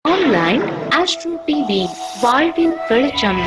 online astro TV வாழ்வின் வெளிச்சம்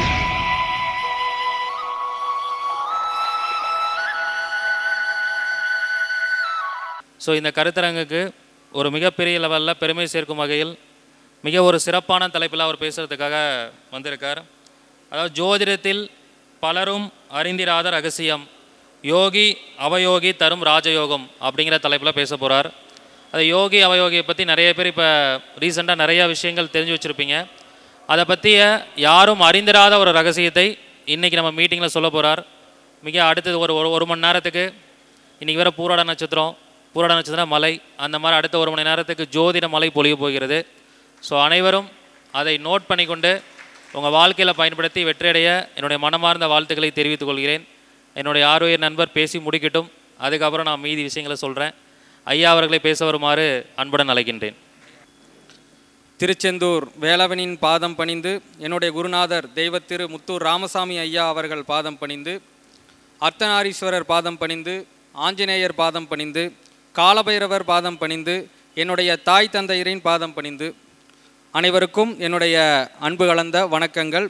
so இந்த கருத்தரங்குக்கு ஒரு மிகப்பெரிய லெவலில் பெருமை சேர்க்கும் வகையில் மிக ஒரு சிறப்பான தலைப்பில் அவர் பேசுகிறதுக்காக வந்திருக்கார் அதாவது ஜோதிடத்தில் பலரும் அறிந்திராத ரகசியம் யோகி அவயோகி தரும் ராஜயோகம் அப்படிங்கிற தலைப்பில் பேச போகிறார் அது யோகி அவயோகியை பற்றி நிறைய பேர் இப்போ ரீசெண்டாக நிறையா விஷயங்கள் தெரிஞ்சு வச்சுருப்பீங்க அதை பற்றிய யாரும் அறிந்திராத ஒரு ரகசியத்தை இன்றைக்கி நம்ம மீட்டிங்கில் சொல்ல போகிறார் மிக அடுத்தது ஒரு ஒரு ஒரு மணி நேரத்துக்கு இன்றைக்கி வேறு பூராட நட்சத்திரம் பூராட நட்சத்திரம் மலை அந்த மாதிரி அடுத்த ஒரு மணி நேரத்துக்கு ஜோதிட மலை பொழிய போகிறது ஸோ அனைவரும் அதை நோட் பண்ணிக்கொண்டு உங்கள் வாழ்க்கையில் பயன்படுத்தி வெற்றியடைய என்னுடைய மனமார்ந்த வாழ்த்துக்களை தெரிவித்துக் கொள்கிறேன் என்னுடைய ஆரோக்கிய நண்பர் பேசி முடிக்கட்டும் அதுக்கப்புறம் நான் மீதி விஷயங்களை சொல்கிறேன் ஐயா அவர்களை பேச வருமாறு அன்புடன் அழைக்கின்றேன் திருச்செந்தூர் வேலவனின் பாதம் பணிந்து என்னுடைய குருநாதர் தெய்வத்திரு முத்தூர் ராமசாமி ஐயா அவர்கள் பாதம் பணிந்து அர்த்தநாரீஸ்வரர் பாதம் பணிந்து ஆஞ்சநேயர் பாதம் பணிந்து காலபைரவர் பாதம் பணிந்து என்னுடைய தாய் தந்தையரின் பாதம் பணிந்து அனைவருக்கும் என்னுடைய அன்பு கலந்த வணக்கங்கள்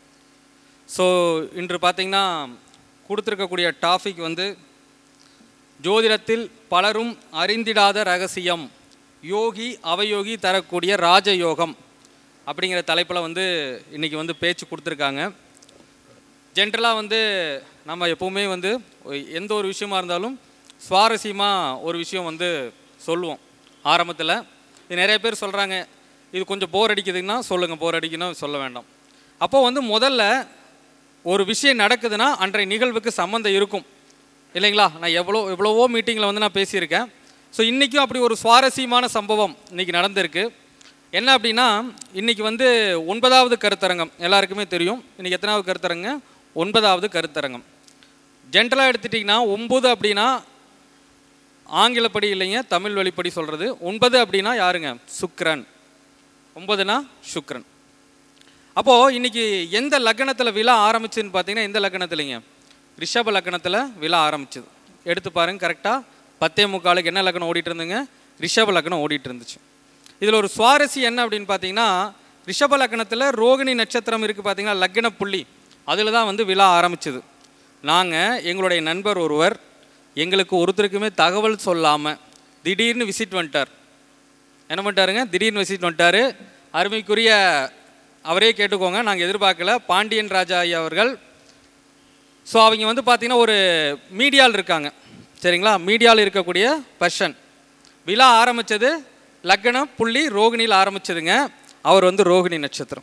ஸோ இன்று பார்த்திங்கன்னா கொடுத்துருக்கக்கூடிய டாபிக் வந்து ஜோதிடத்தில் பலரும் அறிந்திடாத ரகசியம் யோகி அவயோகி தரக்கூடிய ராஜயோகம் அப்படிங்கிற தலைப்பில் வந்து இன்றைக்கி வந்து பேச்சு கொடுத்துருக்காங்க ஜென்ரலாக வந்து நம்ம எப்போவுமே வந்து எந்த ஒரு விஷயமா இருந்தாலும் சுவாரஸ்யமாக ஒரு விஷயம் வந்து சொல்லுவோம் ஆரம்பத்தில் இது நிறைய பேர் சொல்கிறாங்க இது கொஞ்சம் போர் அடிக்குதுன்னா சொல்லுங்கள் போர் அடிக்கணும் சொல்ல வேண்டாம் அப்போது வந்து முதல்ல ஒரு விஷயம் நடக்குதுன்னா அன்றைய நிகழ்வுக்கு சம்மந்தம் இருக்கும் இல்லைங்களா நான் எவ்வளோ எவ்வளவோ மீட்டிங்கில் வந்து நான் பேசியிருக்கேன் ஸோ இன்றைக்கும் அப்படி ஒரு சுவாரஸ்யமான சம்பவம் இன்றைக்கி நடந்திருக்கு என்ன அப்படின்னா இன்றைக்கி வந்து ஒன்பதாவது கருத்தரங்கம் எல்லாருக்குமே தெரியும் இன்றைக்கி எத்தனாவது கருத்தரங்க ஒன்பதாவது கருத்தரங்கம் ஜென்ரலாக எடுத்துட்டிங்கன்னா ஒம்பது அப்படின்னா ஆங்கிலப்படி இல்லைங்க தமிழ் வழிப்படி சொல்கிறது ஒன்பது அப்படின்னா யாருங்க சுக்ரன் ஒன்பதுனா சுக்ரன் அப்போது இன்றைக்கி எந்த லக்னத்தில் விழா ஆரம்பிச்சுன்னு பார்த்தீங்கன்னா எந்த லக்னத்துலைங்க ரிஷப லக்னத்தில் விழா ஆரம்பிச்சது எடுத்து பாருங்க கரெக்டாக பத்தே முக்காலுக்கு என்ன லக்னம் ஓடிட்டு இருந்துங்க ரிஷப லக்னம் ஓடிட்டு இருந்துச்சு இதில் ஒரு சுவாரஸ்யம் என்ன அப்படின்னு பார்த்தீங்கன்னா ரிஷப லக்னத்தில் ரோகிணி நட்சத்திரம் இருக்குது பார்த்தீங்கன்னா லக்ன புள்ளி அதில் தான் வந்து விழா ஆரம்பிச்சது நாங்கள் எங்களுடைய நண்பர் ஒருவர் எங்களுக்கு ஒருத்தருக்குமே தகவல் சொல்லாமல் திடீர்னு விசிட் வந்துட்டார் என்ன பண்ணிட்டாருங்க திடீர்னு விசிட் வந்துட்டார் அருமைக்குரிய அவரே கேட்டுக்கோங்க நாங்கள் எதிர்பார்க்கல பாண்டியன் ராஜா ஐயா அவர்கள் ஸோ அவங்க வந்து பார்த்தீங்கன்னா ஒரு மீடியாவில் இருக்காங்க சரிங்களா மீடியாவில் இருக்கக்கூடிய பர்சன் விழா ஆரம்பித்தது லக்னம் புள்ளி ரோகிணியில் ஆரம்பிச்சதுங்க அவர் வந்து ரோகிணி நட்சத்திரம்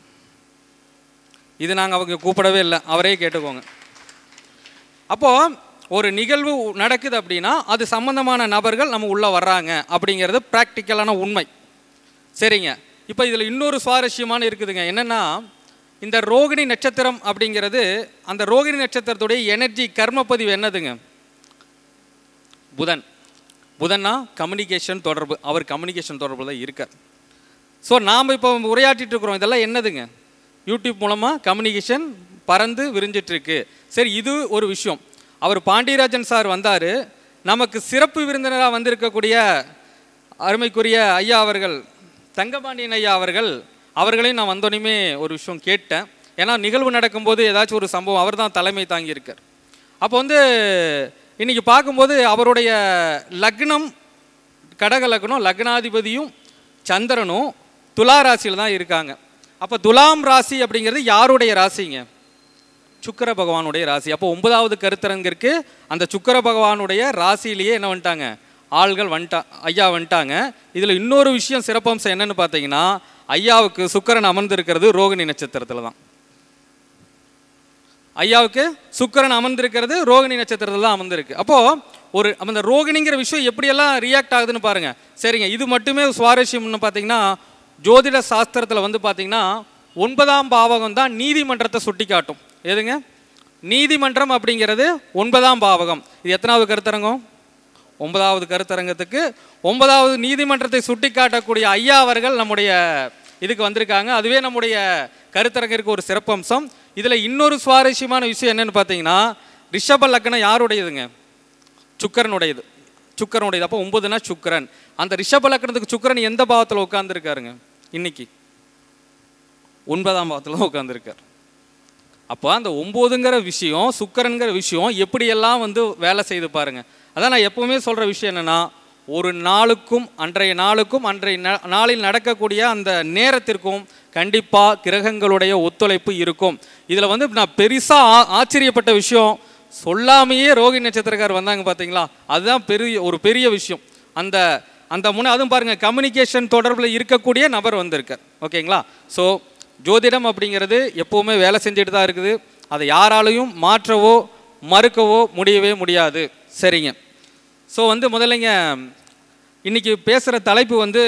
இது நாங்கள் அவங்க கூப்பிடவே இல்லை அவரே கேட்டுக்கோங்க அப்போது ஒரு நிகழ்வு நடக்குது அப்படின்னா அது சம்பந்தமான நபர்கள் நம்ம உள்ளே வர்றாங்க அப்படிங்கிறது ப்ராக்டிக்கலான உண்மை சரிங்க இப்போ இதில் இன்னொரு சுவாரஸ்யமான இருக்குதுங்க என்னென்னா இந்த ரோகிணி நட்சத்திரம் அப்படிங்கிறது அந்த ரோகிணி நட்சத்திரத்துடைய எனர்ஜி கர்மப்பதிவு என்னதுங்க புதன் புதன்னா கம்யூனிகேஷன் தொடர்பு அவர் கம்யூனிகேஷன் தொடர்பு தான் இருக்கார் ஸோ நாம் இப்போ உரையாற்றிட்டு இருக்கிறோம் இதெல்லாம் என்னதுங்க யூடியூப் மூலமாக கம்யூனிகேஷன் பறந்து விரிஞ்சிட்ருக்கு சரி இது ஒரு விஷயம் அவர் பாண்டியராஜன் சார் வந்தார் நமக்கு சிறப்பு விருந்தினராக வந்திருக்கக்கூடிய அருமைக்குரிய ஐயா அவர்கள் தங்கபாண்டியன் ஐயா அவர்கள் அவர்களையும் நான் வந்தோடனே ஒரு விஷயம் கேட்டேன் ஏன்னா நிகழ்வு நடக்கும்போது ஏதாச்சும் ஒரு சம்பவம் அவர் தான் தலைமை தாங்கியிருக்கார் அப்போ வந்து இன்றைக்கி பார்க்கும்போது அவருடைய லக்னம் கடக லக்னம் லக்னாதிபதியும் சந்திரனும் துலா ராசியில் தான் இருக்காங்க அப்போ துலாம் ராசி அப்படிங்கிறது யாருடைய ராசிங்க சுக்கர பகவானுடைய ராசி அப்போ ஒன்பதாவது கருத்தரங்கிற்கு அந்த சுக்கர பகவானுடைய ராசியிலேயே என்ன வந்துட்டாங்க ஆள்கள் வந்துட்டா ஐயா வந்துட்டாங்க இதில் இன்னொரு விஷயம் சிறப்பம்சம் என்னன்னு பார்த்தீங்கன்னா ஐயாவுக்கு சுக்கரன் அமர்ந்திருக்கிறது ரோகிணி நட்சத்திரத்தில் தான் ஐயாவுக்கு சுக்கரன் அமர்ந்திருக்கிறது ரோகிணி நட்சத்திரத்தில் தான் அமர்ந்திருக்கு அப்போது ஒரு அந்த ரோகிணிங்கிற விஷயம் எப்படியெல்லாம் ரியாக்ட் ஆகுதுன்னு பாருங்கள் சரிங்க இது மட்டுமே சுவாரஸ்யம்னு பார்த்தீங்கன்னா ஜோதிட சாஸ்திரத்தில் வந்து பார்த்தீங்கன்னா ஒன்பதாம் பாவகம் தான் நீதிமன்றத்தை சுட்டி காட்டும் எதுங்க நீதிமன்றம் அப்படிங்கிறது ஒன்பதாம் பாவகம் இது எத்தனாவது கருத்தரங்கம் ஒன்பதாவது கருத்தரங்கத்துக்கு ஒன்பதாவது நீதிமன்றத்தை சுட்டி காட்டக்கூடிய ஐயா அவர்கள் நம்முடைய இதுக்கு வந்திருக்காங்க அதுவே நம்முடைய கருத்தரங்கிற்கு ஒரு சிறப்பம்சம் இதில் இன்னொரு சுவாரஸ்யமான விஷயம் என்னன்னு பார்த்தீங்கன்னா ரிஷப லக்னம் யாருடையதுங்க சுக்கரனுடையது சுக்கரனுடையது அப்போ ஒன்பதுனா சுக்கரன் அந்த ரிஷப லக்னத்துக்கு சுக்கரன் எந்த பாவத்தில் உட்காந்துருக்காருங்க இன்னைக்கு ஒன்பதாம் பாவத்தில் தான் உட்காந்துருக்கார் அப்போ அந்த ஒம்போதுங்கிற விஷயம் சுக்கரனுங்கிற விஷயம் எப்படியெல்லாம் வந்து வேலை செய்து பாருங்க அதான் நான் எப்பவுமே சொல்கிற விஷயம் என்னென்னா ஒரு நாளுக்கும் அன்றைய நாளுக்கும் அன்றைய நா- நாளில் நடக்கக்கூடிய அந்த நேரத்திற்கும் கண்டிப்பாக கிரகங்களுடைய ஒத்துழைப்பு இருக்கும் இதில் வந்து நான் பெருசாக ஆச்சரியப்பட்ட விஷயம் சொல்லாமையே ரோகி நட்சத்திரக்கார் வந்தாங்க பார்த்தீங்களா அதுதான் பெரிய ஒரு பெரிய விஷயம் அந்த அந்த முனை அதுவும் பாருங்கள் கம்யூனிகேஷன் தொடர்பில் இருக்கக்கூடிய நபர் வந்திருக்கார் ஓகேங்களா ஸோ ஜோதிடம் அப்படிங்கிறது எப்போவுமே வேலை செஞ்சுட்டு தான் இருக்குது அதை யாராலையும் மாற்றவோ மறுக்கவோ முடியவே முடியாது சரிங்க ஸோ வந்து முதல்லைங்க இன்னைக்கு பேசுகிற தலைப்பு வந்து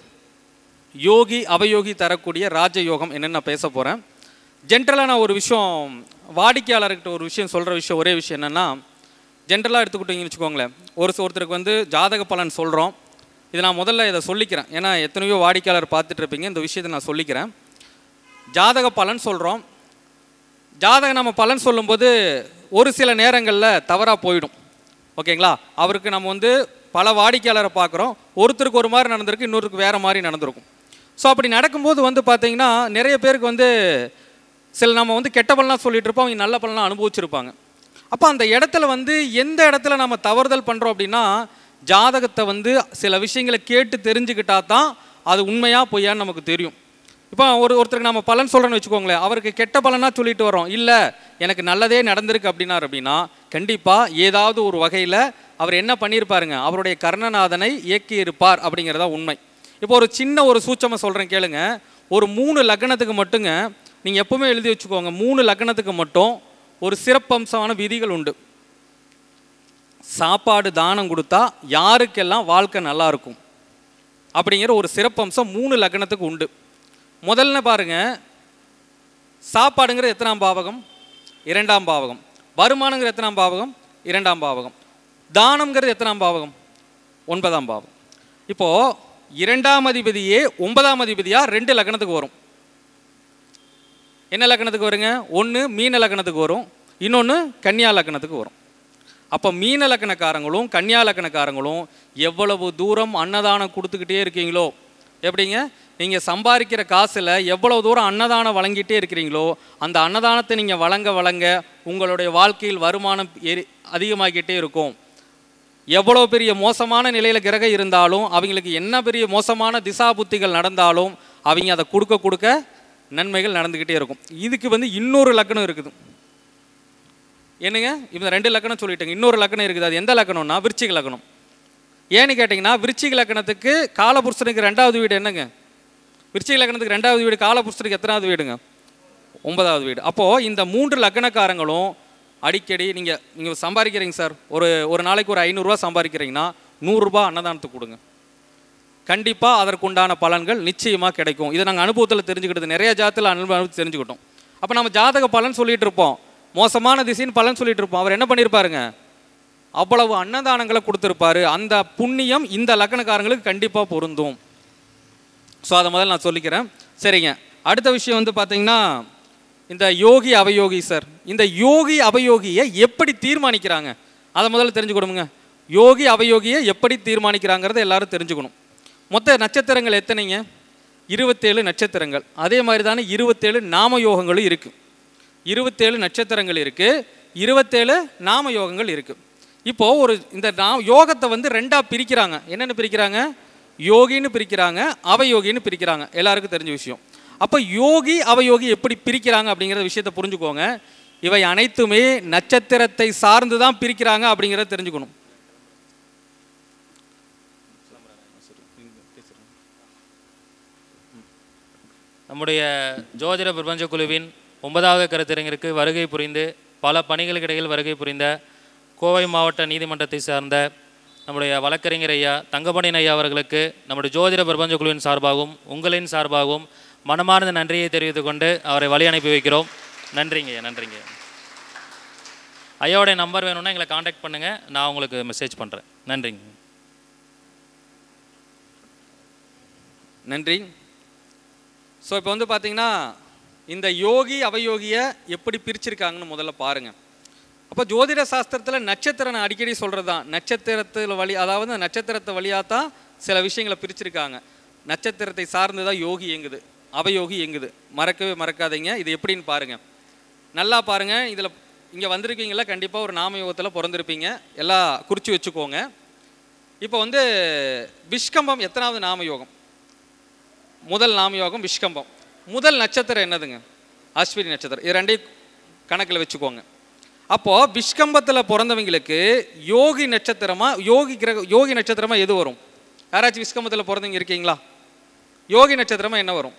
யோகி அவயோகி தரக்கூடிய ராஜயோகம் என்னன்னு நான் பேச போகிறேன் ஜென்ரலாக நான் ஒரு விஷயம் வாடிக்கையாளர்கிட்ட ஒரு விஷயம் சொல்கிற விஷயம் ஒரே விஷயம் என்னென்னா ஜென்ரலாக எடுத்துக்கிட்டீங்கன்னு வச்சுக்கோங்களேன் ஒரு ஒருத்தருக்கு வந்து ஜாதக பலன் சொல்கிறோம் இதை நான் முதல்ல இதை சொல்லிக்கிறேன் ஏன்னா எத்தனையோ வாடிக்கையாளர் பார்த்துட்டு இருப்பீங்க இந்த விஷயத்தை நான் சொல்லிக்கிறேன் ஜாதக பலன் சொல்கிறோம் ஜாதகம் நம்ம பலன் சொல்லும்போது ஒரு சில நேரங்களில் தவறாக போயிடும் ஓகேங்களா அவருக்கு நம்ம வந்து பல வாடிக்கையாளரை பார்க்குறோம் ஒருத்தருக்கு ஒரு மாதிரி நடந்திருக்கு இன்னொருக்கு வேறு மாதிரி நடந்திருக்கும் ஸோ அப்படி நடக்கும்போது வந்து பார்த்தீங்கன்னா நிறைய பேருக்கு வந்து சில நம்ம வந்து கெட்ட பலனாக சொல்லிட்டு இருப்போம் அவங்க நல்ல பலனாக அனுபவிச்சிருப்பாங்க அப்போ அந்த இடத்துல வந்து எந்த இடத்துல நம்ம தவறுதல் பண்ணுறோம் அப்படின்னா ஜாதகத்தை வந்து சில விஷயங்களை கேட்டு தெரிஞ்சுக்கிட்டா தான் அது உண்மையாக பொய்யான்னு நமக்கு தெரியும் இப்போ ஒரு ஒருத்தருக்கு நம்ம பலன் சொல்கிறோன்னு வச்சுக்கோங்களேன் அவருக்கு கெட்ட பலனாக சொல்லிட்டு வரோம் இல்லை எனக்கு நல்லதே நடந்திருக்கு அப்படின்னார் அப்படின்னா கண்டிப்பாக ஏதாவது ஒரு வகையில் அவர் என்ன பண்ணியிருப்பாருங்க அவருடைய கர்ணநாதனை இயக்கி இருப்பார் அப்படிங்கிறதா உண்மை இப்போ ஒரு சின்ன ஒரு சூச்சமாக சொல்கிறேன் கேளுங்க ஒரு மூணு லக்னத்துக்கு மட்டுங்க நீங்கள் எப்பவுமே எழுதி வச்சுக்கோங்க மூணு லக்னத்துக்கு மட்டும் ஒரு சிறப்பம்சமான விதிகள் உண்டு சாப்பாடு தானம் கொடுத்தா யாருக்கெல்லாம் வாழ்க்கை நல்லா இருக்கும் அப்படிங்கிற ஒரு சிறப்பம்சம் மூணு லக்னத்துக்கு உண்டு முதல்ல பாருங்க சாப்பாடுங்கிற எத்தனாம் பாவகம் இரண்டாம் பாவகம் வருமானங்கிற எத்தனாம் பாவகம் இரண்டாம் பாவகம் தானம்ங்கிறது எத்தனாம் பாவகம் ஒன்பதாம் பாவகம் இப்போ இரண்டாம் அதிபதியே ஒன்பதாம் அதிபதியா ரெண்டு லக்னத்துக்கு வரும் என்ன லக்னத்துக்கு வருங்க ஒன்று மீன லக்னத்துக்கு வரும் இன்னொன்று கன்னியா லக்னத்துக்கு வரும் அப்போ மீன லக்கணக்காரங்களும் கன்னியா லக்கணக்காரங்களும் எவ்வளவு தூரம் அன்னதானம் கொடுத்துக்கிட்டே இருக்கீங்களோ எப்படிங்க நீங்கள் சம்பாதிக்கிற காசில் எவ்வளவு தூரம் அன்னதானம் வழங்கிட்டே இருக்கிறீங்களோ அந்த அன்னதானத்தை நீங்கள் வழங்க வழங்க உங்களுடைய வாழ்க்கையில் வருமானம் எரி அதிகமாகிக்கிட்டே இருக்கும் எவ்வளோ பெரிய மோசமான நிலையில் கிரகம் இருந்தாலும் அவங்களுக்கு என்ன பெரிய மோசமான திசா புத்திகள் நடந்தாலும் அவங்க அதை கொடுக்க கொடுக்க நன்மைகள் நடந்துக்கிட்டே இருக்கும் இதுக்கு வந்து இன்னொரு லக்கணம் இருக்குது என்னங்க இந்த ரெண்டு லக்கணம் சொல்லிட்டேங்க இன்னொரு லக்கணம் இருக்குது அது எந்த லக்கணம்னா விருச்சிக லக்கணம் ஏன்னு கேட்டிங்கன்னா விருச்சிக லக்கணத்துக்கு காலபுருஷனுக்கு ரெண்டாவது வீடு என்னங்க விருச்சிக லக்கணத்துக்கு ரெண்டாவது வீடு காலபுருஷனுக்கு எத்தனாவது வீடுங்க ஒன்பதாவது வீடு அப்போது இந்த மூன்று லக்கணக்காரங்களும் அடிக்கடி நீங்கள் நீங்கள் சம்பாதிக்கிறீங்க சார் ஒரு ஒரு நாளைக்கு ஒரு ஐநூறுரூவா சம்பாதிக்கிறீங்கன்னா நூறுரூபா அன்னதானத்துக்கு கொடுங்க கண்டிப்பாக அதற்குண்டான பலன்கள் நிச்சயமாக கிடைக்கும் இதை நாங்கள் அனுபவத்தில் தெரிஞ்சுக்கிட்டது நிறைய ஜாதத்தில் அனுபவம் தெரிஞ்சுக்கிட்டோம் அப்போ நம்ம ஜாதக பலன் சொல்லிட்டு இருப்போம் மோசமான திசைன்னு பலன் சொல்லிட்டு இருப்போம் அவர் என்ன பண்ணியிருப்பாருங்க அவ்வளவு அன்னதானங்களை கொடுத்துருப்பாரு அந்த புண்ணியம் இந்த லக்கணக்காரங்களுக்கு கண்டிப்பாக பொருந்தும் ஸோ அதை முதல்ல நான் சொல்லிக்கிறேன் சரிங்க அடுத்த விஷயம் வந்து பார்த்தீங்கன்னா இந்த யோகி அவயோகி சார் இந்த யோகி அவயோகியை எப்படி தீர்மானிக்கிறாங்க அதை முதல்ல தெரிஞ்சுக்கணுமுங்க யோகி அவயோகியை எப்படி தீர்மானிக்கிறாங்கிறத எல்லாரும் தெரிஞ்சுக்கணும் மொத்த நட்சத்திரங்கள் எத்தனைங்க இருபத்தேழு நட்சத்திரங்கள் அதே மாதிரி தானே இருபத்தேழு நாம யோகங்களும் இருக்குது இருபத்தேழு நட்சத்திரங்கள் இருக்குது இருபத்தேழு நாம யோகங்கள் இருக்குது இப்போது ஒரு இந்த நா யோகத்தை வந்து ரெண்டாக பிரிக்கிறாங்க என்னென்னு பிரிக்கிறாங்க யோகின்னு பிரிக்கிறாங்க அவயோகின்னு பிரிக்கிறாங்க எல்லாருக்கும் தெரிஞ்ச விஷயம் அப்போ யோகி அவயோகி எப்படி பிரிக்கிறாங்க அப்படிங்கிற விஷயத்தை புரிஞ்சுக்கோங்க இவை அனைத்துமே நட்சத்திரத்தை சார்ந்து தான் பிரிக்கிறாங்க அப்படிங்கிறத தெரிஞ்சுக்கணும் நம்முடைய ஜோதிட பிரபஞ்ச குழுவின் ஒன்பதாவது கருத்தரங்கிற்கு வருகை புரிந்து பல பணிகளுக்கிடையில் வருகை புரிந்த கோவை மாவட்ட நீதிமன்றத்தை சார்ந்த நம்முடைய வழக்கறிஞர் ஐயா தங்கமணியன் ஐயா அவர்களுக்கு நம்முடைய ஜோதிட பிரபஞ்ச குழுவின் சார்பாகவும் உங்களின் சார்பாகவும் மனமார்ந்த நன்றியை தெரிவித்துக் கொண்டு அவரை வழி அனுப்பி வைக்கிறோம் நன்றிங்க ஐயா நன்றிங்க ஐயாவுடைய நம்பர் வேணும்னா எங்களை காண்டாக்ட் பண்ணுங்கள் நான் உங்களுக்கு மெசேஜ் பண்ணுறேன் நன்றிங்க நன்றி ஸோ இப்போ வந்து பார்த்தீங்கன்னா இந்த யோகி அவயோகியை எப்படி பிரிச்சிருக்காங்கன்னு முதல்ல பாருங்க அப்போ ஜோதிட சாஸ்திரத்தில் நட்சத்திரம் நான் அடிக்கடி சொல்கிறது தான் நட்சத்திரத்தில் வழி அதாவது நட்சத்திரத்தை வழியாக தான் சில விஷயங்களை பிரிச்சிருக்காங்க நட்சத்திரத்தை சார்ந்து தான் யோகி இயங்குது அவயோகி எங்குது மறக்கவே மறக்காதீங்க இது எப்படின்னு பாருங்க நல்லா பாருங்க இதில் இங்கே வந்திருக்கீங்களா கண்டிப்பாக ஒரு நாமயோகத்தில் பிறந்திருப்பீங்க எல்லாம் குறித்து வச்சுக்கோங்க இப்போ வந்து விஷ்கம்பம் எத்தனாவது நாமயோகம் முதல் நாமயோகம் விஷ்கம்பம் முதல் நட்சத்திரம் என்னதுங்க அஸ்வினி நட்சத்திரம் இது ரெண்டையும் கணக்கில் வச்சுக்கோங்க அப்போது விஷ்கம்பத்தில் பிறந்தவங்களுக்கு யோகி நட்சத்திரமா யோகி கிரக யோகி நட்சத்திரமா எது வரும் யாராச்சும் விஷ்கம்பத்தில் பிறந்தவங்க இருக்கீங்களா யோகி நட்சத்திரமா என்ன வரும்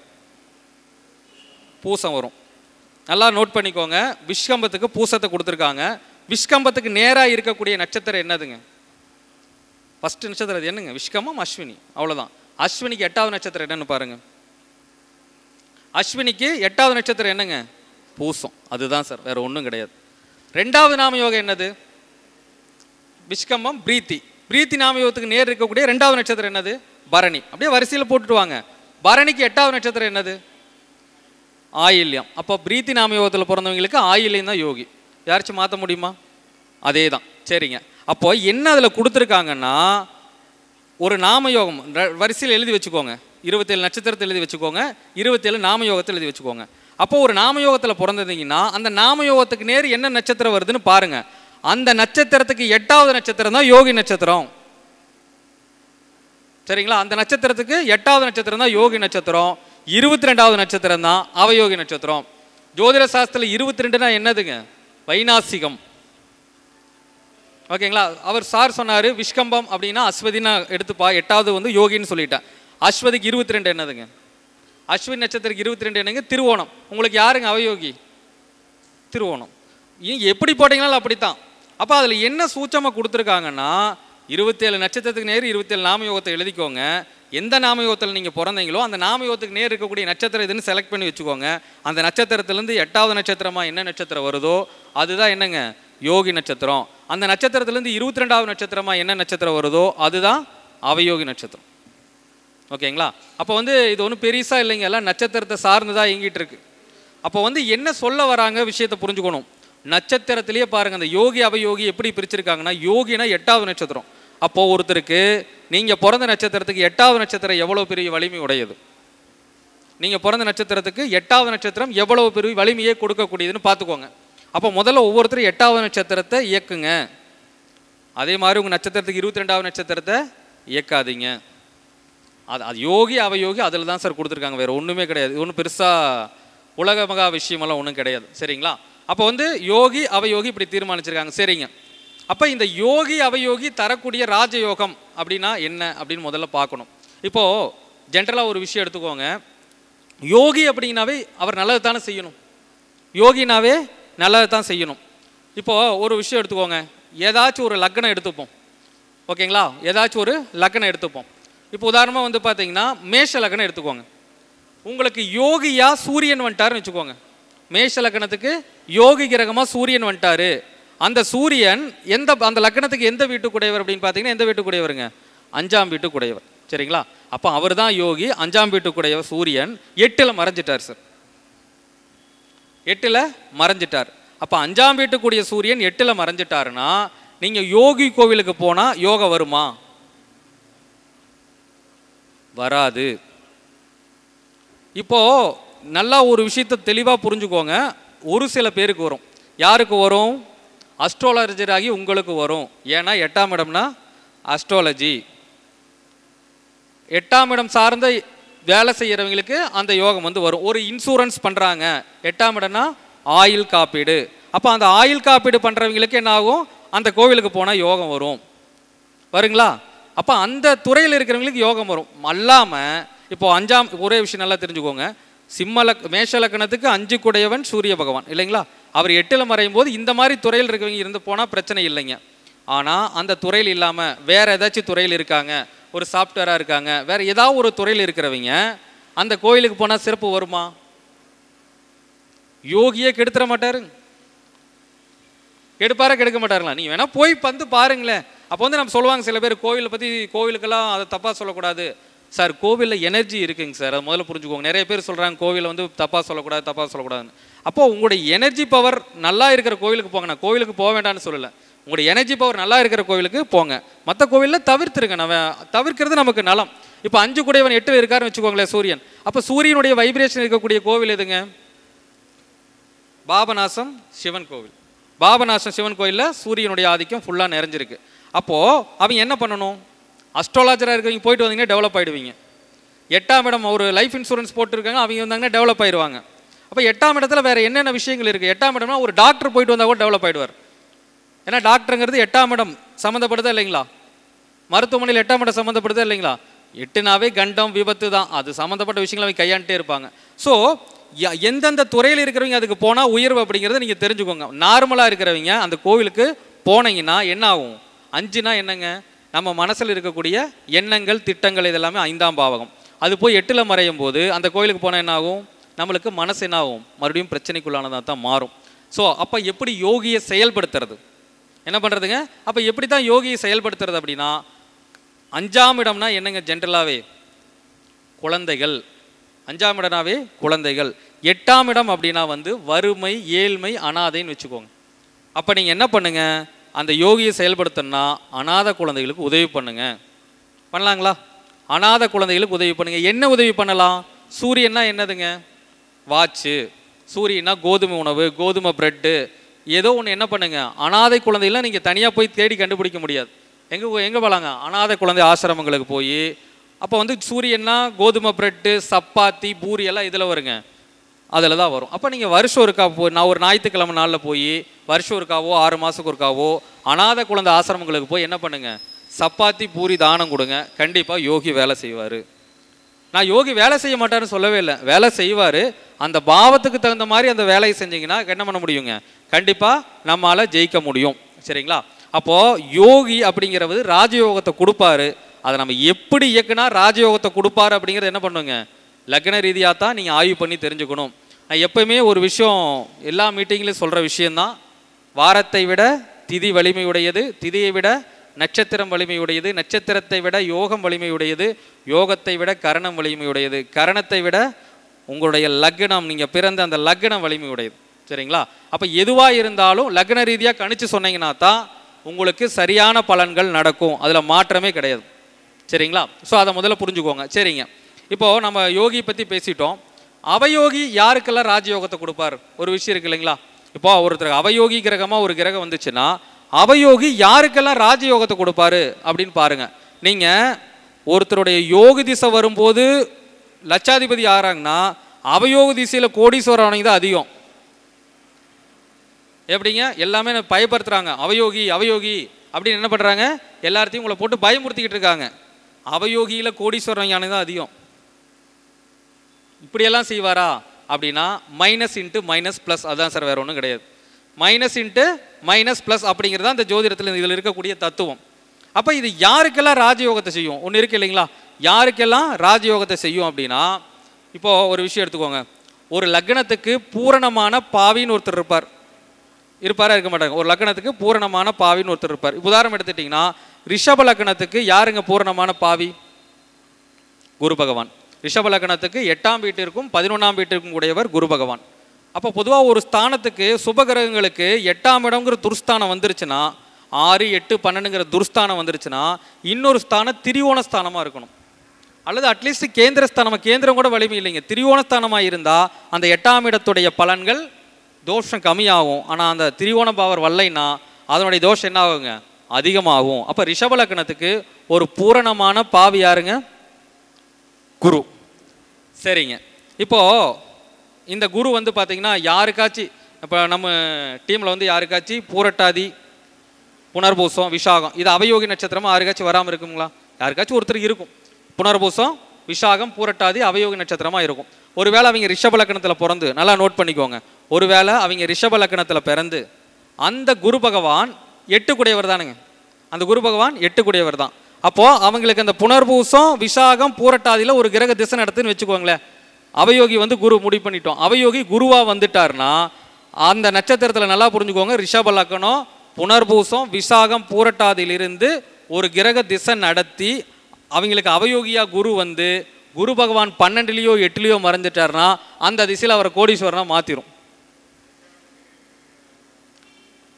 பூசம் வரும் நல்லா நோட் பண்ணிக்கோங்க விஷ்கம்பத்துக்கு பூசத்தை கொடுத்துருக்காங்க விஷ்கம்பத்துக்கு நேராக இருக்கக்கூடிய நட்சத்திரம் என்னதுங்க ஃபஸ்ட்டு நட்சத்திரம் அது என்னங்க விஷ்கமம் அஸ்வினி அவ்வளோதான் அஸ்வினிக்கு எட்டாவது நட்சத்திரம் என்னன்னு பாருங்க அஸ்வினிக்கு எட்டாவது நட்சத்திரம் என்னங்க பூசம் அதுதான் சார் வேற ஒன்றும் கிடையாது ரெண்டாவது நாம யோகம் என்னது விஷ்கம்பம் பிரீத்தி பிரீத்தி நாம யோகத்துக்கு நேர் இருக்கக்கூடிய ரெண்டாவது நட்சத்திரம் என்னது பரணி அப்படியே வரிசையில் போட்டுட்டு வாங்க பரணிக்கு எட்டாவது நட்சத்திரம் என்னது ஆயில்யம் அப்போ பிரீத்தி நாம யோகத்தில் பிறந்தவங்களுக்கு ஆயில்யம் தான் யோகி யாராச்சும் மாற்ற முடியுமா அதே தான் சரிங்க அப்போ என்ன அதில் கொடுத்துருக்காங்கன்னா ஒரு நாமயோகம் ர- வரிசையில் எழுதி வச்சுக்கோங்க இருபத்தேழு நட்சத்திரத்தை எழுதி வச்சுக்கோங்க இருபத்தேழு நாமயோகத்தை எழுதி வச்சுக்கோங்க அப்போ ஒரு நாமயோகத்தில் பிறந்ததீங்கன்னா அந்த நாமயோகத்துக்கு நேர் என்ன நட்சத்திரம் வருதுன்னு பாருங்க அந்த நட்சத்திரத்துக்கு எட்டாவது நட்சத்திரம் தான் யோகி நட்சத்திரம் சரிங்களா அந்த நட்சத்திரத்துக்கு எட்டாவது நட்சத்திரம் தான் யோகி நட்சத்திரம் இருபத்தி ரெண்டாவது நட்சத்திரம் தான் அவயோகி நட்சத்திரம் ஜோதிட சாஸ்திரத்தில் இருபத்தி ரெண்டுனா என்னதுங்க வைநாசிகம் ஓகேங்களா அவர் சார் சொன்னார் விஷ்கம்பம் அப்படின்னா அஸ்வதினா எடுத்துப்பா எட்டாவது வந்து யோகின்னு சொல்லிட்டேன் அஸ்வதிக்கு இருபத்தி ரெண்டு என்னதுங்க அஸ்வின் நட்சத்திரத்துக்கு இருபத்தி ரெண்டு என்னங்க திருவோணம் உங்களுக்கு யாருங்க அவயோகி திருவோணம் நீங்க எப்படி போட்டீங்கனாலும் அப்படித்தான் அப்போ அதில் என்ன சூச்சமாக கொடுத்துருக்காங்கன்னா இருபத்தேழு நட்சத்திரத்துக்கு நேர் இருபத்தேழு நாமயோகத்தை எழுதிக்கோங்க எந்த நாமயோகத்தில் நீங்கள் பிறந்தீங்களோ அந்த நாமயோகத்துக்கு நேர் இருக்கக்கூடிய நட்சத்திரம் இதுன்னு செலக்ட் பண்ணி வச்சுக்கோங்க அந்த நட்சத்திரத்துலேருந்து எட்டாவது நட்சத்திரமா என்ன நட்சத்திரம் வருதோ அதுதான் என்னங்க யோகி நட்சத்திரம் அந்த நட்சத்திரத்துலேருந்து இருபத்தி ரெண்டாவது நட்சத்திரமா என்ன நட்சத்திரம் வருதோ அதுதான் அவயோகி நட்சத்திரம் ஓகேங்களா அப்போ வந்து இது ஒன்றும் பெருசாக இல்லைங்க எல்லாம் நட்சத்திரத்தை சார்ந்து தான் இயங்கிட்டு இருக்கு அப்போ வந்து என்ன சொல்ல வராங்க விஷயத்தை புரிஞ்சுக்கணும் நட்சத்திரத்திலேயே பாருங்க அந்த யோகி அவயோகி எப்படி பிரிச்சிருக்காங்கன்னா யோகினா எட்டாவது நட்சத்திரம் அப்போ ஒருத்தருக்கு நீங்கள் பிறந்த நட்சத்திரத்துக்கு எட்டாவது நட்சத்திரம் எவ்வளோ பெரிய வலிமை உடையது நீங்கள் பிறந்த நட்சத்திரத்துக்கு எட்டாவது நட்சத்திரம் எவ்வளவு பெரிய வலிமையை கொடுக்கக்கூடியதுன்னு பார்த்துக்கோங்க அப்போ முதல்ல ஒவ்வொருத்தரும் எட்டாவது நட்சத்திரத்தை இயக்குங்க அதே மாதிரி உங்கள் நட்சத்திரத்துக்கு இருபத்தி ரெண்டாவது நட்சத்திரத்தை இயக்காதீங்க அது அது யோகி அவயோகி அதில் தான் சார் கொடுத்துருக்காங்க வேறு ஒன்றுமே கிடையாது ஒன்றும் பெருசாக உலக மகா விஷயமெல்லாம் ஒன்றும் கிடையாது சரிங்களா அப்போ வந்து யோகி அவயோகி இப்படி தீர்மானிச்சிருக்காங்க சரிங்க அப்போ இந்த யோகி அவயோகி தரக்கூடிய ராஜயோகம் அப்படின்னா என்ன அப்படின்னு முதல்ல பார்க்கணும் இப்போது ஜென்ரலாக ஒரு விஷயம் எடுத்துக்கோங்க யோகி அப்படின்னாவே அவர் நல்லது தானே செய்யணும் யோகினாவே நல்லது தான் செய்யணும் இப்போது ஒரு விஷயம் எடுத்துக்கோங்க ஏதாச்சும் ஒரு லக்னம் எடுத்துப்போம் ஓகேங்களா ஏதாச்சும் ஒரு லக்னம் எடுத்துப்போம் இப்போ உதாரணமாக வந்து பார்த்தீங்கன்னா மேஷ லக்னம் எடுத்துக்கோங்க உங்களுக்கு யோகியா சூரியன் வந்துட்டாருன்னு வச்சுக்கோங்க மேஷ லக்னத்துக்கு யோகி கிரகமாக சூரியன் வந்துட்டாரு அந்த சூரியன் எந்த அந்த லக்னத்துக்கு எந்த வீட்டுக்குடையவர் அப்படின்னு பார்த்தீங்கன்னா எந்த வீட்டுக்குடையவருங்க அஞ்சாம் வீட்டுக்குடையவர் சரிங்களா அப்போ அவர் தான் யோகி அஞ்சாம் வீட்டுக்குடையவர் சூரியன் எட்டில் மறைஞ்சிட்டார் சார் எட்டில் மறைஞ்சிட்டார் அப்போ அஞ்சாம் வீட்டுக்குரிய சூரியன் எட்டில் மறைஞ்சிட்டாருன்னா நீங்கள் யோகி கோவிலுக்கு போனால் யோகா வருமா வராது இப்போ நல்லா ஒரு விஷயத்தை தெளிவாக புரிஞ்சுக்கோங்க ஒரு சில பேருக்கு வரும் யாருக்கு வரும் அஸ்ட்ராலஜர் ஆகி உங்களுக்கு வரும் ஏன்னா எட்டாம் இடம்னா அஸ்ட்ராலஜி எட்டாம் இடம் சார்ந்த வேலை செய்கிறவங்களுக்கு அந்த யோகம் வந்து வரும் ஒரு இன்சூரன்ஸ் பண்ணுறாங்க எட்டாம் இடம்னா ஆயில் காப்பீடு அப்போ அந்த ஆயில் காப்பீடு பண்ணுறவங்களுக்கு என்ன ஆகும் அந்த கோவிலுக்கு போனால் யோகம் வரும் வருங்களா அப்போ அந்த துறையில் இருக்கிறவங்களுக்கு யோகம் வரும் அல்லாமல் இப்போ அஞ்சாம் ஒரே விஷயம் நல்லா தெரிஞ்சுக்கோங்க சிம்ம லக் மேஷ லக்னத்துக்கு அஞ்சு குடையவன் சூரிய பகவான் இல்லைங்களா அவர் எட்டில் மறையும் போது இந்த மாதிரி துறையில் இருக்கிறவங்க இருந்து போனால் பிரச்சனை இல்லைங்க ஆனால் அந்த துறையில் இல்லாமல் வேற ஏதாச்சும் துறையில் இருக்காங்க ஒரு சாஃப்ட்வேராக இருக்காங்க வேற ஏதாவது ஒரு துறையில் இருக்கிறவங்க அந்த கோயிலுக்கு போனால் சிறப்பு வருமா யோகியே கெடுத்துட மாட்டாரு கெடுப்பாரா கெடுக்க மாட்டாருங்களா நீங்கள் வேணால் போய் வந்து பாருங்களேன் அப்போ வந்து நம்ம சொல்லுவாங்க சில பேர் கோவிலை பற்றி கோவிலுக்கெல்லாம் அதை தப்பாக சொல்லக்கூடாது சார் கோவிலில் எனர்ஜி இருக்குங்க சார் அதை முதல்ல புரிஞ்சுக்கோங்க நிறைய பேர் சொல்கிறாங்க கோவிலை வந்து தப்பாக சொல்லக்கூடாது தப்பாக சொல்லக்கூடாதுன்னு அப்போ உங்களுடைய எனர்ஜி பவர் நல்லா இருக்கிற கோவிலுக்கு போங்க நான் கோவிலுக்கு போக வேண்டாம்னு சொல்லலை உங்களுடைய எனர்ஜி பவர் நல்லா இருக்கிற கோவிலுக்கு போங்க மற்ற கோவிலில் தவிர்த்துருங்க நம்ம தவிர்க்கிறது நமக்கு நலம் இப்போ அஞ்சு குடையவன் எட்டில் இருக்காருன்னு வச்சுக்கோங்களேன் சூரியன் அப்போ சூரியனுடைய வைப்ரேஷன் இருக்கக்கூடிய கோவில் எதுங்க பாபநாசம் சிவன் கோவில் பாபநாசம் சிவன் கோயிலில் சூரியனுடைய ஆதிக்கம் ஃபுல்லாக நிறைஞ்சிருக்கு அப்போது அவங்க என்ன பண்ணணும் அஸ்ட்ராலஜராக இருக்கிறவங்க போயிட்டு வந்தீங்கன்னா டெவலப் ஆகிடுவீங்க எட்டாம் இடம் ஒரு லைஃப் இன்சூரன்ஸ் போட்டிருக்காங்க அவங்க வந்தாங்கன்னா டெவலப் ஆயிடுவாங்க அப்போ எட்டாம் இடத்துல வேறு என்னென்ன விஷயங்கள் இருக்குது எட்டாம் இடம்னா ஒரு டாக்டர் போயிட்டு வந்தால் கூட டெவலப் ஆயிடுவார் ஏன்னா டாக்டருங்கிறது எட்டாம் இடம் சம்மந்தப்படுதா இல்லைங்களா மருத்துவமனையில் எட்டாம் இடம் சம்மந்தப்படுதா இல்லைங்களா எட்டுனாவே கண்டம் விபத்து தான் அது சம்மந்தப்பட்ட விஷயங்களை அவங்க கையாண்டே இருப்பாங்க ஸோ எந்தெந்த துறையில் இருக்கிறவங்க அதுக்கு போனால் உயர்வு அப்படிங்கிறத நீங்கள் தெரிஞ்சுக்கோங்க நார்மலாக இருக்கிறவங்க அந்த கோவிலுக்கு போனீங்கன்னா என்ன ஆகும் அஞ்சுனா என்னங்க நம்ம மனசில் இருக்கக்கூடிய எண்ணங்கள் திட்டங்கள் இதெல்லாமே ஐந்தாம் பாவகம் அது போய் எட்டில் மறையும் போது அந்த கோயிலுக்கு போனால் என்ன ஆகும் நம்மளுக்கு மனசு என்ன ஆகும் மறுபடியும் பிரச்சனைக்குள்ளானதாக தான் மாறும் ஸோ அப்போ எப்படி யோகியை செயல்படுத்துறது என்ன பண்ணுறதுங்க அப்போ எப்படி தான் யோகியை செயல்படுத்துறது அப்படின்னா அஞ்சாம் இடம்னா என்னங்க ஜென்ரலாகவே குழந்தைகள் அஞ்சாம் இடம்னாவே குழந்தைகள் எட்டாம் இடம் அப்படின்னா வந்து வறுமை ஏழ்மை அனாதைன்னு வச்சுக்கோங்க அப்போ நீங்கள் என்ன பண்ணுங்க அந்த யோகியை செயல்படுத்தணும்னா அனாதை குழந்தைகளுக்கு உதவி பண்ணுங்க பண்ணலாங்களா அனாதை குழந்தைகளுக்கு உதவி பண்ணுங்க என்ன உதவி பண்ணலாம் சூரியன்னா என்னதுங்க வாட்சு சூரியனா கோதுமை உணவு கோதுமை பிரெட்டு ஏதோ ஒன்று என்ன பண்ணுங்க அனாதை குழந்தைகள்லாம் நீங்கள் தனியாக போய் தேடி கண்டுபிடிக்க முடியாது எங்கே எங்கே போகலாங்க அனாதை குழந்தை ஆசிரமங்களுக்கு போய் அப்போ வந்து சூரியன்னா கோதுமை பிரெட்டு சப்பாத்தி பூரி எல்லாம் இதில் வருங்க அதில் தான் வரும் அப்போ நீங்கள் வருஷம் ஒருக்கா போ நான் ஒரு ஞாயிற்றுக்கிழமை நாளில் போய் வருஷம் ஒருக்காவோ ஆறு மாதத்துக்கு ஒருக்காவோ அனாதை குழந்தை ஆசிரமங்களுக்கு போய் என்ன பண்ணுங்க சப்பாத்தி பூரி தானம் கொடுங்க கண்டிப்பாக யோகி வேலை செய்வார் நான் யோகி வேலை செய்ய மாட்டாருன்னு சொல்லவே இல்லை வேலை செய்வார் அந்த பாவத்துக்கு தகுந்த மாதிரி அந்த வேலையை செஞ்சீங்கன்னா என்ன பண்ண முடியுங்க கண்டிப்பாக நம்மால் ஜெயிக்க முடியும் சரிங்களா அப்போது யோகி அப்படிங்கிறது ராஜயோகத்தை கொடுப்பாரு அதை நம்ம எப்படி இயக்குனா ராஜயோகத்தை கொடுப்பாரு அப்படிங்கிறது என்ன பண்ணுங்க லக்ன ரீதியாக தான் நீங்கள் ஆய்வு பண்ணி தெரிஞ்சுக்கணும் நான் எப்பயுமே ஒரு விஷயம் எல்லா மீட்டிங்லையும் சொல்கிற விஷயந்தான் வாரத்தை விட திதி வலிமையுடையது திதியை விட நட்சத்திரம் வலிமையுடையது நட்சத்திரத்தை விட யோகம் வலிமையுடையது யோகத்தை விட கரணம் வலிமையுடையது கரணத்தை விட உங்களுடைய லக்னம் நீங்கள் பிறந்த அந்த லக்னம் வலிமையுடையது சரிங்களா அப்போ எதுவாக இருந்தாலும் லக்ன ரீதியாக கணிச்சு சொன்னீங்கன்னா தான் உங்களுக்கு சரியான பலன்கள் நடக்கும் அதில் மாற்றமே கிடையாது சரிங்களா ஸோ அதை முதல்ல புரிஞ்சுக்கோங்க சரிங்க இப்போது நம்ம யோகி பற்றி பேசிட்டோம் அவயோகி யாருக்கெல்லாம் ராஜயோகத்தை கொடுப்பார் ஒரு விஷயம் இருக்கு இல்லைங்களா இப்போ ஒருத்தர் அவயோகி கிரகமாக ஒரு கிரகம் வந்துச்சுன்னா அவயோகி யாருக்கெல்லாம் ராஜயோகத்தை கொடுப்பாரு அப்படின்னு பாருங்க நீங்கள் ஒருத்தருடைய யோகி திசை வரும்போது லட்சாதிபதி ஆறாங்கன்னா அவயோக திசையில் கோடீஸ்வரர் ஆனவங்க தான் அதிகம் எப்படிங்க எல்லாமே என்னை பயப்படுத்துறாங்க அவயோகி அவயோகி அப்படின்னு என்ன பண்ணுறாங்க எல்லாத்தையும் உங்களை போட்டு பயமுறுத்திக்கிட்டு இருக்காங்க அவயோகியில் கோடீஸ்வரன் யானை தான் அதிகம் இப்படியெல்லாம் செய்வாரா அப்படின்னா மைனஸ் இன்ட்டு மைனஸ் ப்ளஸ் அதான் சார் வேற ஒன்றும் கிடையாது மைனஸ் இன்ட்டு மைனஸ் ப்ளஸ் அப்படிங்கிறது தான் இந்த ஜோதிடத்தில் இதில் இருக்கக்கூடிய தத்துவம் அப்போ இது யாருக்கெல்லாம் ராஜயோகத்தை செய்யும் ஒன்று இருக்கு இல்லைங்களா யாருக்கெல்லாம் ராஜயோகத்தை செய்யும் அப்படின்னா இப்போது ஒரு விஷயம் எடுத்துக்கோங்க ஒரு லக்னத்துக்கு பூரணமான பாவின்னு ஒருத்தர் இருப்பார் இருப்பாரா இருக்க மாட்டாங்க ஒரு லக்னத்துக்கு பூரணமான பாவின்னு ஒருத்தர் இருப்பார் இப்போ உதாரணம் எடுத்துட்டிங்கன்னா ரிஷப லக்னத்துக்கு யாருங்க பூரணமான பாவி குரு பகவான் ரிஷப லக்னத்துக்கு எட்டாம் வீட்டிற்கும் பதினொன்றாம் வீட்டிற்கும் உடையவர் குரு பகவான் அப்போ பொதுவாக ஒரு ஸ்தானத்துக்கு சுபகிரகங்களுக்கு எட்டாம் இடங்கிற துர்ஸ்தானம் வந்துருச்சுன்னா ஆறு எட்டு பன்னெண்டுங்கிற துர்ஸ்தானம் வந்துருச்சுன்னா இன்னொரு ஸ்தானம் திரிவோண ஸ்தானமாக இருக்கணும் அல்லது அட்லீஸ்ட் கேந்திர ஸ்தானம் கேந்திரம் கூட வலிமை இல்லைங்க திரிவோண ஸ்தானமாக இருந்தால் அந்த எட்டாம் இடத்துடைய பலன்கள் தோஷம் கம்மியாகும் ஆனால் அந்த திரிவோண பாவர் வரலைன்னா அதனுடைய தோஷம் என்ன ஆகுங்க அதிகமாகும் அப்போ ரிஷப லக்னத்துக்கு ஒரு பூரணமான பாவி யாருங்க குரு சரிங்க இப்போ இந்த குரு வந்து பார்த்தீங்கன்னா யாருக்காச்சும் இப்போ நம்ம டீமில் வந்து யாருக்காச்சும் பூரட்டாதி புனர்பூசம் விஷாகம் இது அவயோகி நட்சத்திரமா யாருக்காச்சும் வராமல் இருக்குங்களா யாருக்காச்சும் ஒருத்தர் இருக்கும் புனர்பூசம் விஷாகம் பூரட்டாதி அவயோகி நட்சத்திரமா இருக்கும் ஒருவேளை அவங்க ரிஷப லக்கணத்தில் பிறந்து நல்லா நோட் பண்ணிக்கோங்க ஒருவேளை அவங்க ரிஷப லக்கணத்தில் பிறந்து அந்த குரு பகவான் எட்டுக்குடையவர் தானுங்க அந்த குரு பகவான் எட்டுக்குடையவர் தான் அப்போ அவங்களுக்கு அந்த புனர்பூசம் விஷாகம் பூரட்டாதியில் ஒரு கிரக திசை நடத்துன்னு வச்சுக்கோங்களேன் அவயோகி வந்து குரு முடிவு பண்ணிட்டோம் அவயோகி குருவா வந்துட்டாருன்னா அந்த நட்சத்திரத்தில் நல்லா புரிஞ்சுக்கோங்க ரிஷப லக்கணம் புனர்பூசம் விசாகம் பூரட்டாதியிலிருந்து ஒரு கிரக திசை நடத்தி அவங்களுக்கு அவயோகியா குரு வந்து குரு பகவான் பன்னெண்டுலேயோ எட்டுலேயோ மறைஞ்சிட்டாருன்னா அந்த திசையில் அவரை கோடீஸ்வரனா மாற்றிரும்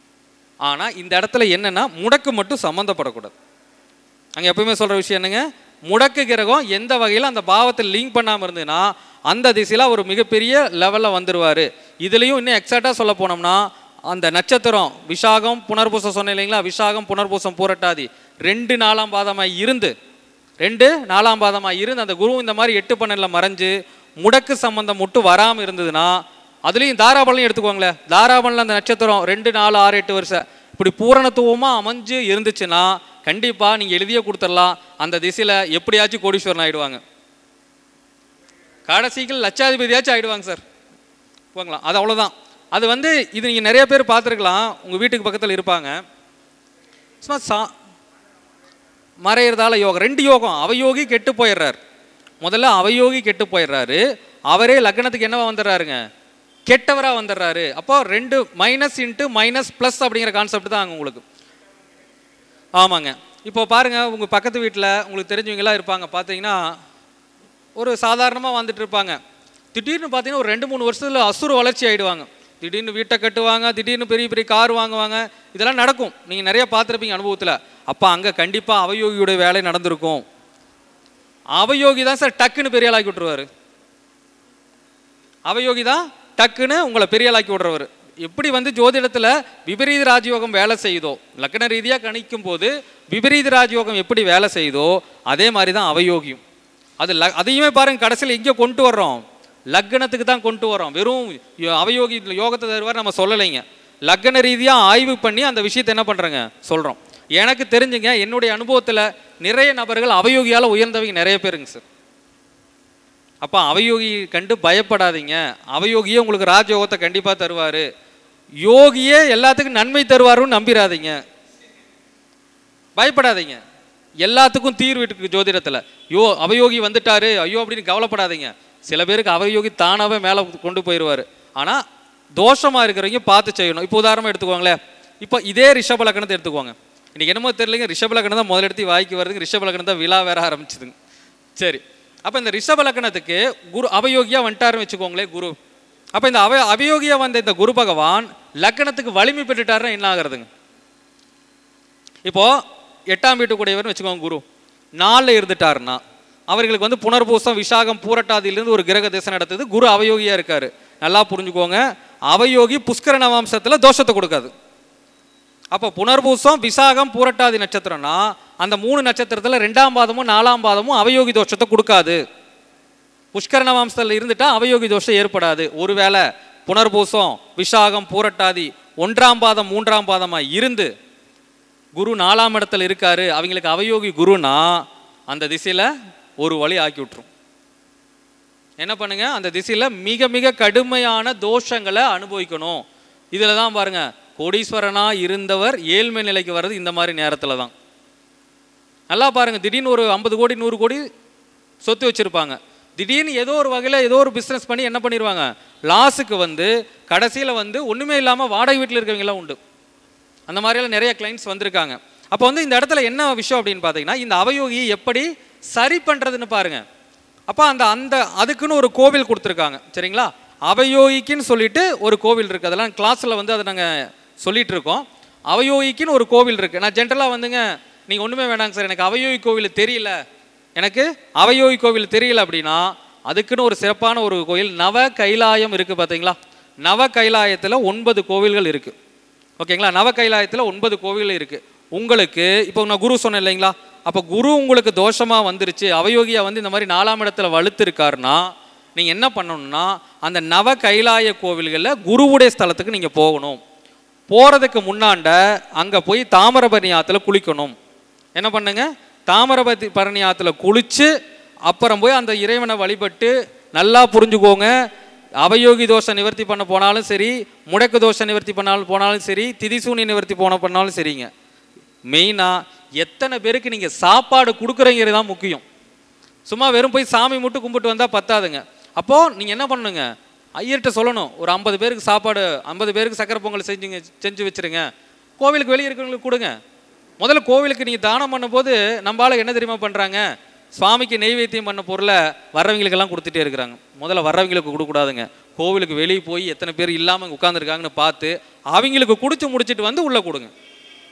ஆனால் இந்த இடத்துல என்னன்னா முடக்கு மட்டும் சம்மந்தப்படக்கூடாது அங்கே எப்பவுமே சொல்கிற விஷயம் என்னங்க முடக்கு கிரகம் எந்த வகையில் அந்த பாவத்தை லிங்க் பண்ணாமல் இருந்ததுன்னா அந்த திசையில் ஒரு மிகப்பெரிய லெவலில் வந்துருவார் இதுலேயும் இன்னும் எக்ஸாக்டாக சொல்ல போனோம்னா அந்த நட்சத்திரம் விஷாகம் புனர்பூசம் சொன்னேன் இல்லைங்களா விஷாகம் புனர்பூசம் பூரட்டாதி ரெண்டு நாலாம் பாதமாக இருந்து ரெண்டு நாலாம் பாதமாக இருந்து அந்த குரு இந்த மாதிரி எட்டு பன்னெண்டில் மறைஞ்சு முடக்கு சம்பந்தம் மட்டும் வராமல் இருந்ததுன்னா அதுலேயும் தாராபலம் எடுத்துக்கோங்களேன் தாராபலில் அந்த நட்சத்திரம் ரெண்டு நாலு ஆறு எட்டு வருஷம் இப்படி பூரணத்துவமாக அமைஞ்சு இருந்துச்சுன்னா கண்டிப்பாக நீங்கள் எழுதியே கொடுத்துடலாம் அந்த திசையில் எப்படியாச்சும் கோடீஸ்வரன் ஆயிடுவாங்க கடைசிகள் லட்சாதிபதியாச்சும் ஆயிடுவாங்க சார் போங்களா அது அவ்வளோதான் அது வந்து இது நீங்கள் நிறைய பேர் பார்த்துருக்கலாம் உங்கள் வீட்டுக்கு பக்கத்தில் இருப்பாங்க சும்மா சா மறையிறதால யோகம் ரெண்டு யோகம் அவயோகி கெட்டு போயிடுறாரு முதல்ல அவயோகி கெட்டு போயிடுறாரு அவரே லக்னத்துக்கு என்னவா வந்துடுறாருங்க கெட்டவரா வந்துடுறாரு அப்போ ரெண்டு மைனஸ் இன்ட்டு மைனஸ் ப்ளஸ் அப்படிங்கிற கான்செப்ட் தான் அங்கே உங்களுக்கு ஆமாங்க இப்போ பாருங்க உங்கள் பக்கத்து வீட்டில் உங்களுக்கு தெரிஞ்சவங்களாம் இருப்பாங்க பார்த்தீங்கன்னா ஒரு சாதாரணமாக வந்துட்டு இருப்பாங்க திடீர்னு பார்த்தீங்கன்னா ஒரு ரெண்டு மூணு வருஷத்தில் அசுர வளர்ச்சி ஆயிடுவாங்க திடீர்னு வீட்டை கட்டுவாங்க திடீர்னு பெரிய பெரிய கார் வாங்குவாங்க இதெல்லாம் நடக்கும் நீங்கள் நிறைய பார்த்துருப்பீங்க அனுபவத்தில் அப்போ அங்கே கண்டிப்பாக அவயோகியுடைய வேலை நடந்திருக்கும் அவயோகி தான் சார் டக்குன்னு பெரிய ஆளாக்கி விட்டுருவாரு அவயோகி தான் டக்குன்னு உங்களை பெரிய ஆளாக்கி விடுறவர் எப்படி வந்து ஜோதிடத்தில் விபரீத ராஜயோகம் வேலை செய்யுதோ லக்ன ரீதியாக கணிக்கும் போது விபரீத ராஜயோகம் எப்படி வேலை செய்யுதோ அதே மாதிரி தான் அவயோகியும் அது ல அதையுமே பாருங்க கடைசியில் எங்கே கொண்டு வர்றோம் லக்னத்துக்கு தான் கொண்டு வரோம் வெறும் யோ- அவயோகி யோகத்தை தருவார் நம்ம சொல்லலைங்க லக்ன ரீதியாக ஆய்வு பண்ணி அந்த விஷயத்தை என்ன பண்ணுறேங்க சொல்கிறோம் எனக்கு தெரிஞ்சுங்க என்னுடைய அனுபவத்தில் நிறைய நபர்கள் அவயோகியால் உயர்ந்தவங்க நிறைய பேருங்க சார் அப்போ அவயோகி கண்டு பயப்படாதீங்க அவயோகியே உங்களுக்கு ராஜயோகத்தை கண்டிப்பாக தருவார் யோகியே எல்லாத்துக்கும் நன்மை தருவாருன்னு நம்பிடாதீங்க பயப்படாதீங்க எல்லாத்துக்கும் தீர்வு இருக்கு ஜோதிடத்தில் யோ அவயோகி வந்துட்டாரு ஐயோ அப்படின்னு கவலைப்படாதீங்க சில பேருக்கு அவயோகி தானாகவே மேலே கொண்டு போயிடுவார் ஆனால் தோஷமாக இருக்கிறவங்க பார்த்து செய்யணும் இப்போ உதாரணமாக எடுத்துக்கோங்களேன் இப்போ இதே ரிஷப லக்னத்தை எடுத்துக்கோங்க இன்னைக்கு என்னமோ தெரியலங்க ரிஷப லக்னம் தான் முதல் எடுத்து வாய்க்கு வருதுங்க ரிஷப லக்னம் தான் விழா வேற ஆரம்பிச்சுதுங்க சரி அப்போ இந்த ரிஷப லக்னத்துக்கு குரு அவயோகியா வந்துட்டாருன்னு வச்சுக்கோங்களேன் குரு அப்போ இந்த அவ அவயோகியா வந்த இந்த குரு பகவான் லக்னத்துக்கு வலிமை பெற்றுட்டாருன்னா என்ன ஆகுறதுங்க இப்போ எட்டாம் வீட்டுக்குடையவர்னு வச்சுக்கோங்க குரு நாலில் இருந்துட்டாருன்னா அவர்களுக்கு வந்து புனர்பூசம் விசாகம் பூரட்டாதியிலிருந்து ஒரு கிரக திசை நடத்துது குரு அவயோகியா இருக்காரு நல்லா புரிஞ்சுக்கோங்க அவயோகி புஷ்கர நவாம்சத்தில் தோஷத்தை கொடுக்காது அப்போ புனர்பூசம் விசாகம் பூரட்டாதி நட்சத்திரம்னா அந்த மூணு நட்சத்திரத்தில் ரெண்டாம் பாதமும் நாலாம் பாதமும் அவயோகி தோஷத்தை கொடுக்காது புஷ்கரண வம்சத்தில் இருந்துட்டா அவயோகி தோஷம் ஏற்படாது ஒருவேளை புனர்பூசம் விசாகம் பூரட்டாதி ஒன்றாம் பாதம் மூன்றாம் பாதமாக இருந்து குரு நாலாம் இடத்துல இருக்காரு அவங்களுக்கு அவயோகி குருனா அந்த திசையில் ஒரு வழி ஆக்கி விட்டுரும் என்ன பண்ணுங்க அந்த திசையில் மிக மிக கடுமையான தோஷங்களை அனுபவிக்கணும் இதில் தான் பாருங்க கோடீஸ்வரனா இருந்தவர் ஏழ்மை நிலைக்கு வர்றது இந்த மாதிரி நேரத்தில் தான் நல்லா பாருங்க திடீர்னு ஒரு ஐம்பது கோடி நூறு கோடி சொத்து வச்சிருப்பாங்க திடீர்னு ஏதோ ஒரு வகையில் ஏதோ ஒரு பிஸ்னஸ் பண்ணி என்ன பண்ணிடுவாங்க லாஸுக்கு வந்து கடைசியில் வந்து ஒன்றுமே இல்லாமல் வாடகை வீட்டில் இருக்கவங்களாம் உண்டு அந்த மாதிரியெல்லாம் நிறைய கிளைண்ட்ஸ் வந்திருக்காங்க அப்போ வந்து இந்த இடத்துல என்ன விஷயம் அப்படின்னு பார்த்தீங்கன்னா இந்த அவயோகியை எப்படி சரி பண்ணுறதுன்னு பாருங்க அப்போ அந்த அந்த அதுக்குன்னு ஒரு கோவில் கொடுத்துருக்காங்க சரிங்களா அவயோகிக்குன்னு சொல்லிட்டு ஒரு கோவில் இருக்குது அதெல்லாம் கிளாஸில் வந்து அதை நாங்கள் சொல்லிட்டு இருக்கோம் அவயோகிக்குன்னு ஒரு கோவில் இருக்குது நான் ஜென்ரலாக வந்துங்க நீங்கள் ஒன்றுமே வேணாங்க சார் எனக்கு அவயோகி கோவில் தெரியல எனக்கு அவயோகி கோவில் தெரியல அப்படின்னா அதுக்குன்னு ஒரு சிறப்பான ஒரு கோயில் நவ கைலாயம் இருக்குது பார்த்தீங்களா நவ கைலாயத்தில் ஒன்பது கோவில்கள் இருக்குது ஓகேங்களா நவ கைலாயத்தில் ஒன்பது கோவில் இருக்குது உங்களுக்கு இப்போ நான் குரு சொன்னேன் இல்லைங்களா அப்போ குரு உங்களுக்கு தோஷமாக வந்துருச்சு அவயோகியா வந்து இந்த மாதிரி நாலாம் இடத்துல வலுத்திருக்காருன்னா நீங்கள் என்ன பண்ணணும்னா அந்த நவ கைலாய கோவில்களில் குருவுடைய ஸ்தலத்துக்கு நீங்கள் போகணும் போகிறதுக்கு முன்னாண்ட அங்கே போய் தாமிரபரணி ஆற்றுல குளிக்கணும் என்ன பண்ணுங்க தாமிரபதி பரணி ஆற்றுல குளிச்சு அப்புறம் போய் அந்த இறைவனை வழிபட்டு நல்லா புரிஞ்சுக்கோங்க அவயோகி தோஷ நிவர்த்தி பண்ண போனாலும் சரி முடக்கு தோஷ நிவர்த்தி பண்ணாலும் போனாலும் சரி திதிசூனி நிவர்த்தி போன பண்ணாலும் சரிங்க மெயினாக எத்தனை பேருக்கு நீங்கள் சாப்பாடு கொடுக்குறீங்கிறது தான் முக்கியம் சும்மா வெறும் போய் சாமி மட்டும் கும்பிட்டு வந்தால் பத்தாதுங்க அப்போது நீங்கள் என்ன பண்ணுங்க ஐயர்கிட்ட சொல்லணும் ஒரு ஐம்பது பேருக்கு சாப்பாடு ஐம்பது பேருக்கு சக்கரை பொங்கல் செஞ்சுங்க செஞ்சு வச்சிருங்க கோவிலுக்கு வெளியே இருக்கிறவங்களுக்கு கொடுங்க முதல்ல கோவிலுக்கு நீங்கள் தானம் பண்ணும்போது நம்மளால என்ன தெரியுமா பண்ணுறாங்க சுவாமிக்கு நெய்வேத்தியம் பண்ண பொருளை வர்றவங்களுக்கெல்லாம் கொடுத்துட்டே இருக்கிறாங்க முதல்ல வர்றவங்களுக்கு கொடுக்கக்கூடாதுங்க கோவிலுக்கு வெளியே போய் எத்தனை பேர் இல்லாமல் உட்காந்துருக்காங்கன்னு பார்த்து அவங்களுக்கு குடிச்சு முடிச்சிட்டு வந்து உள்ளே கொடுங்க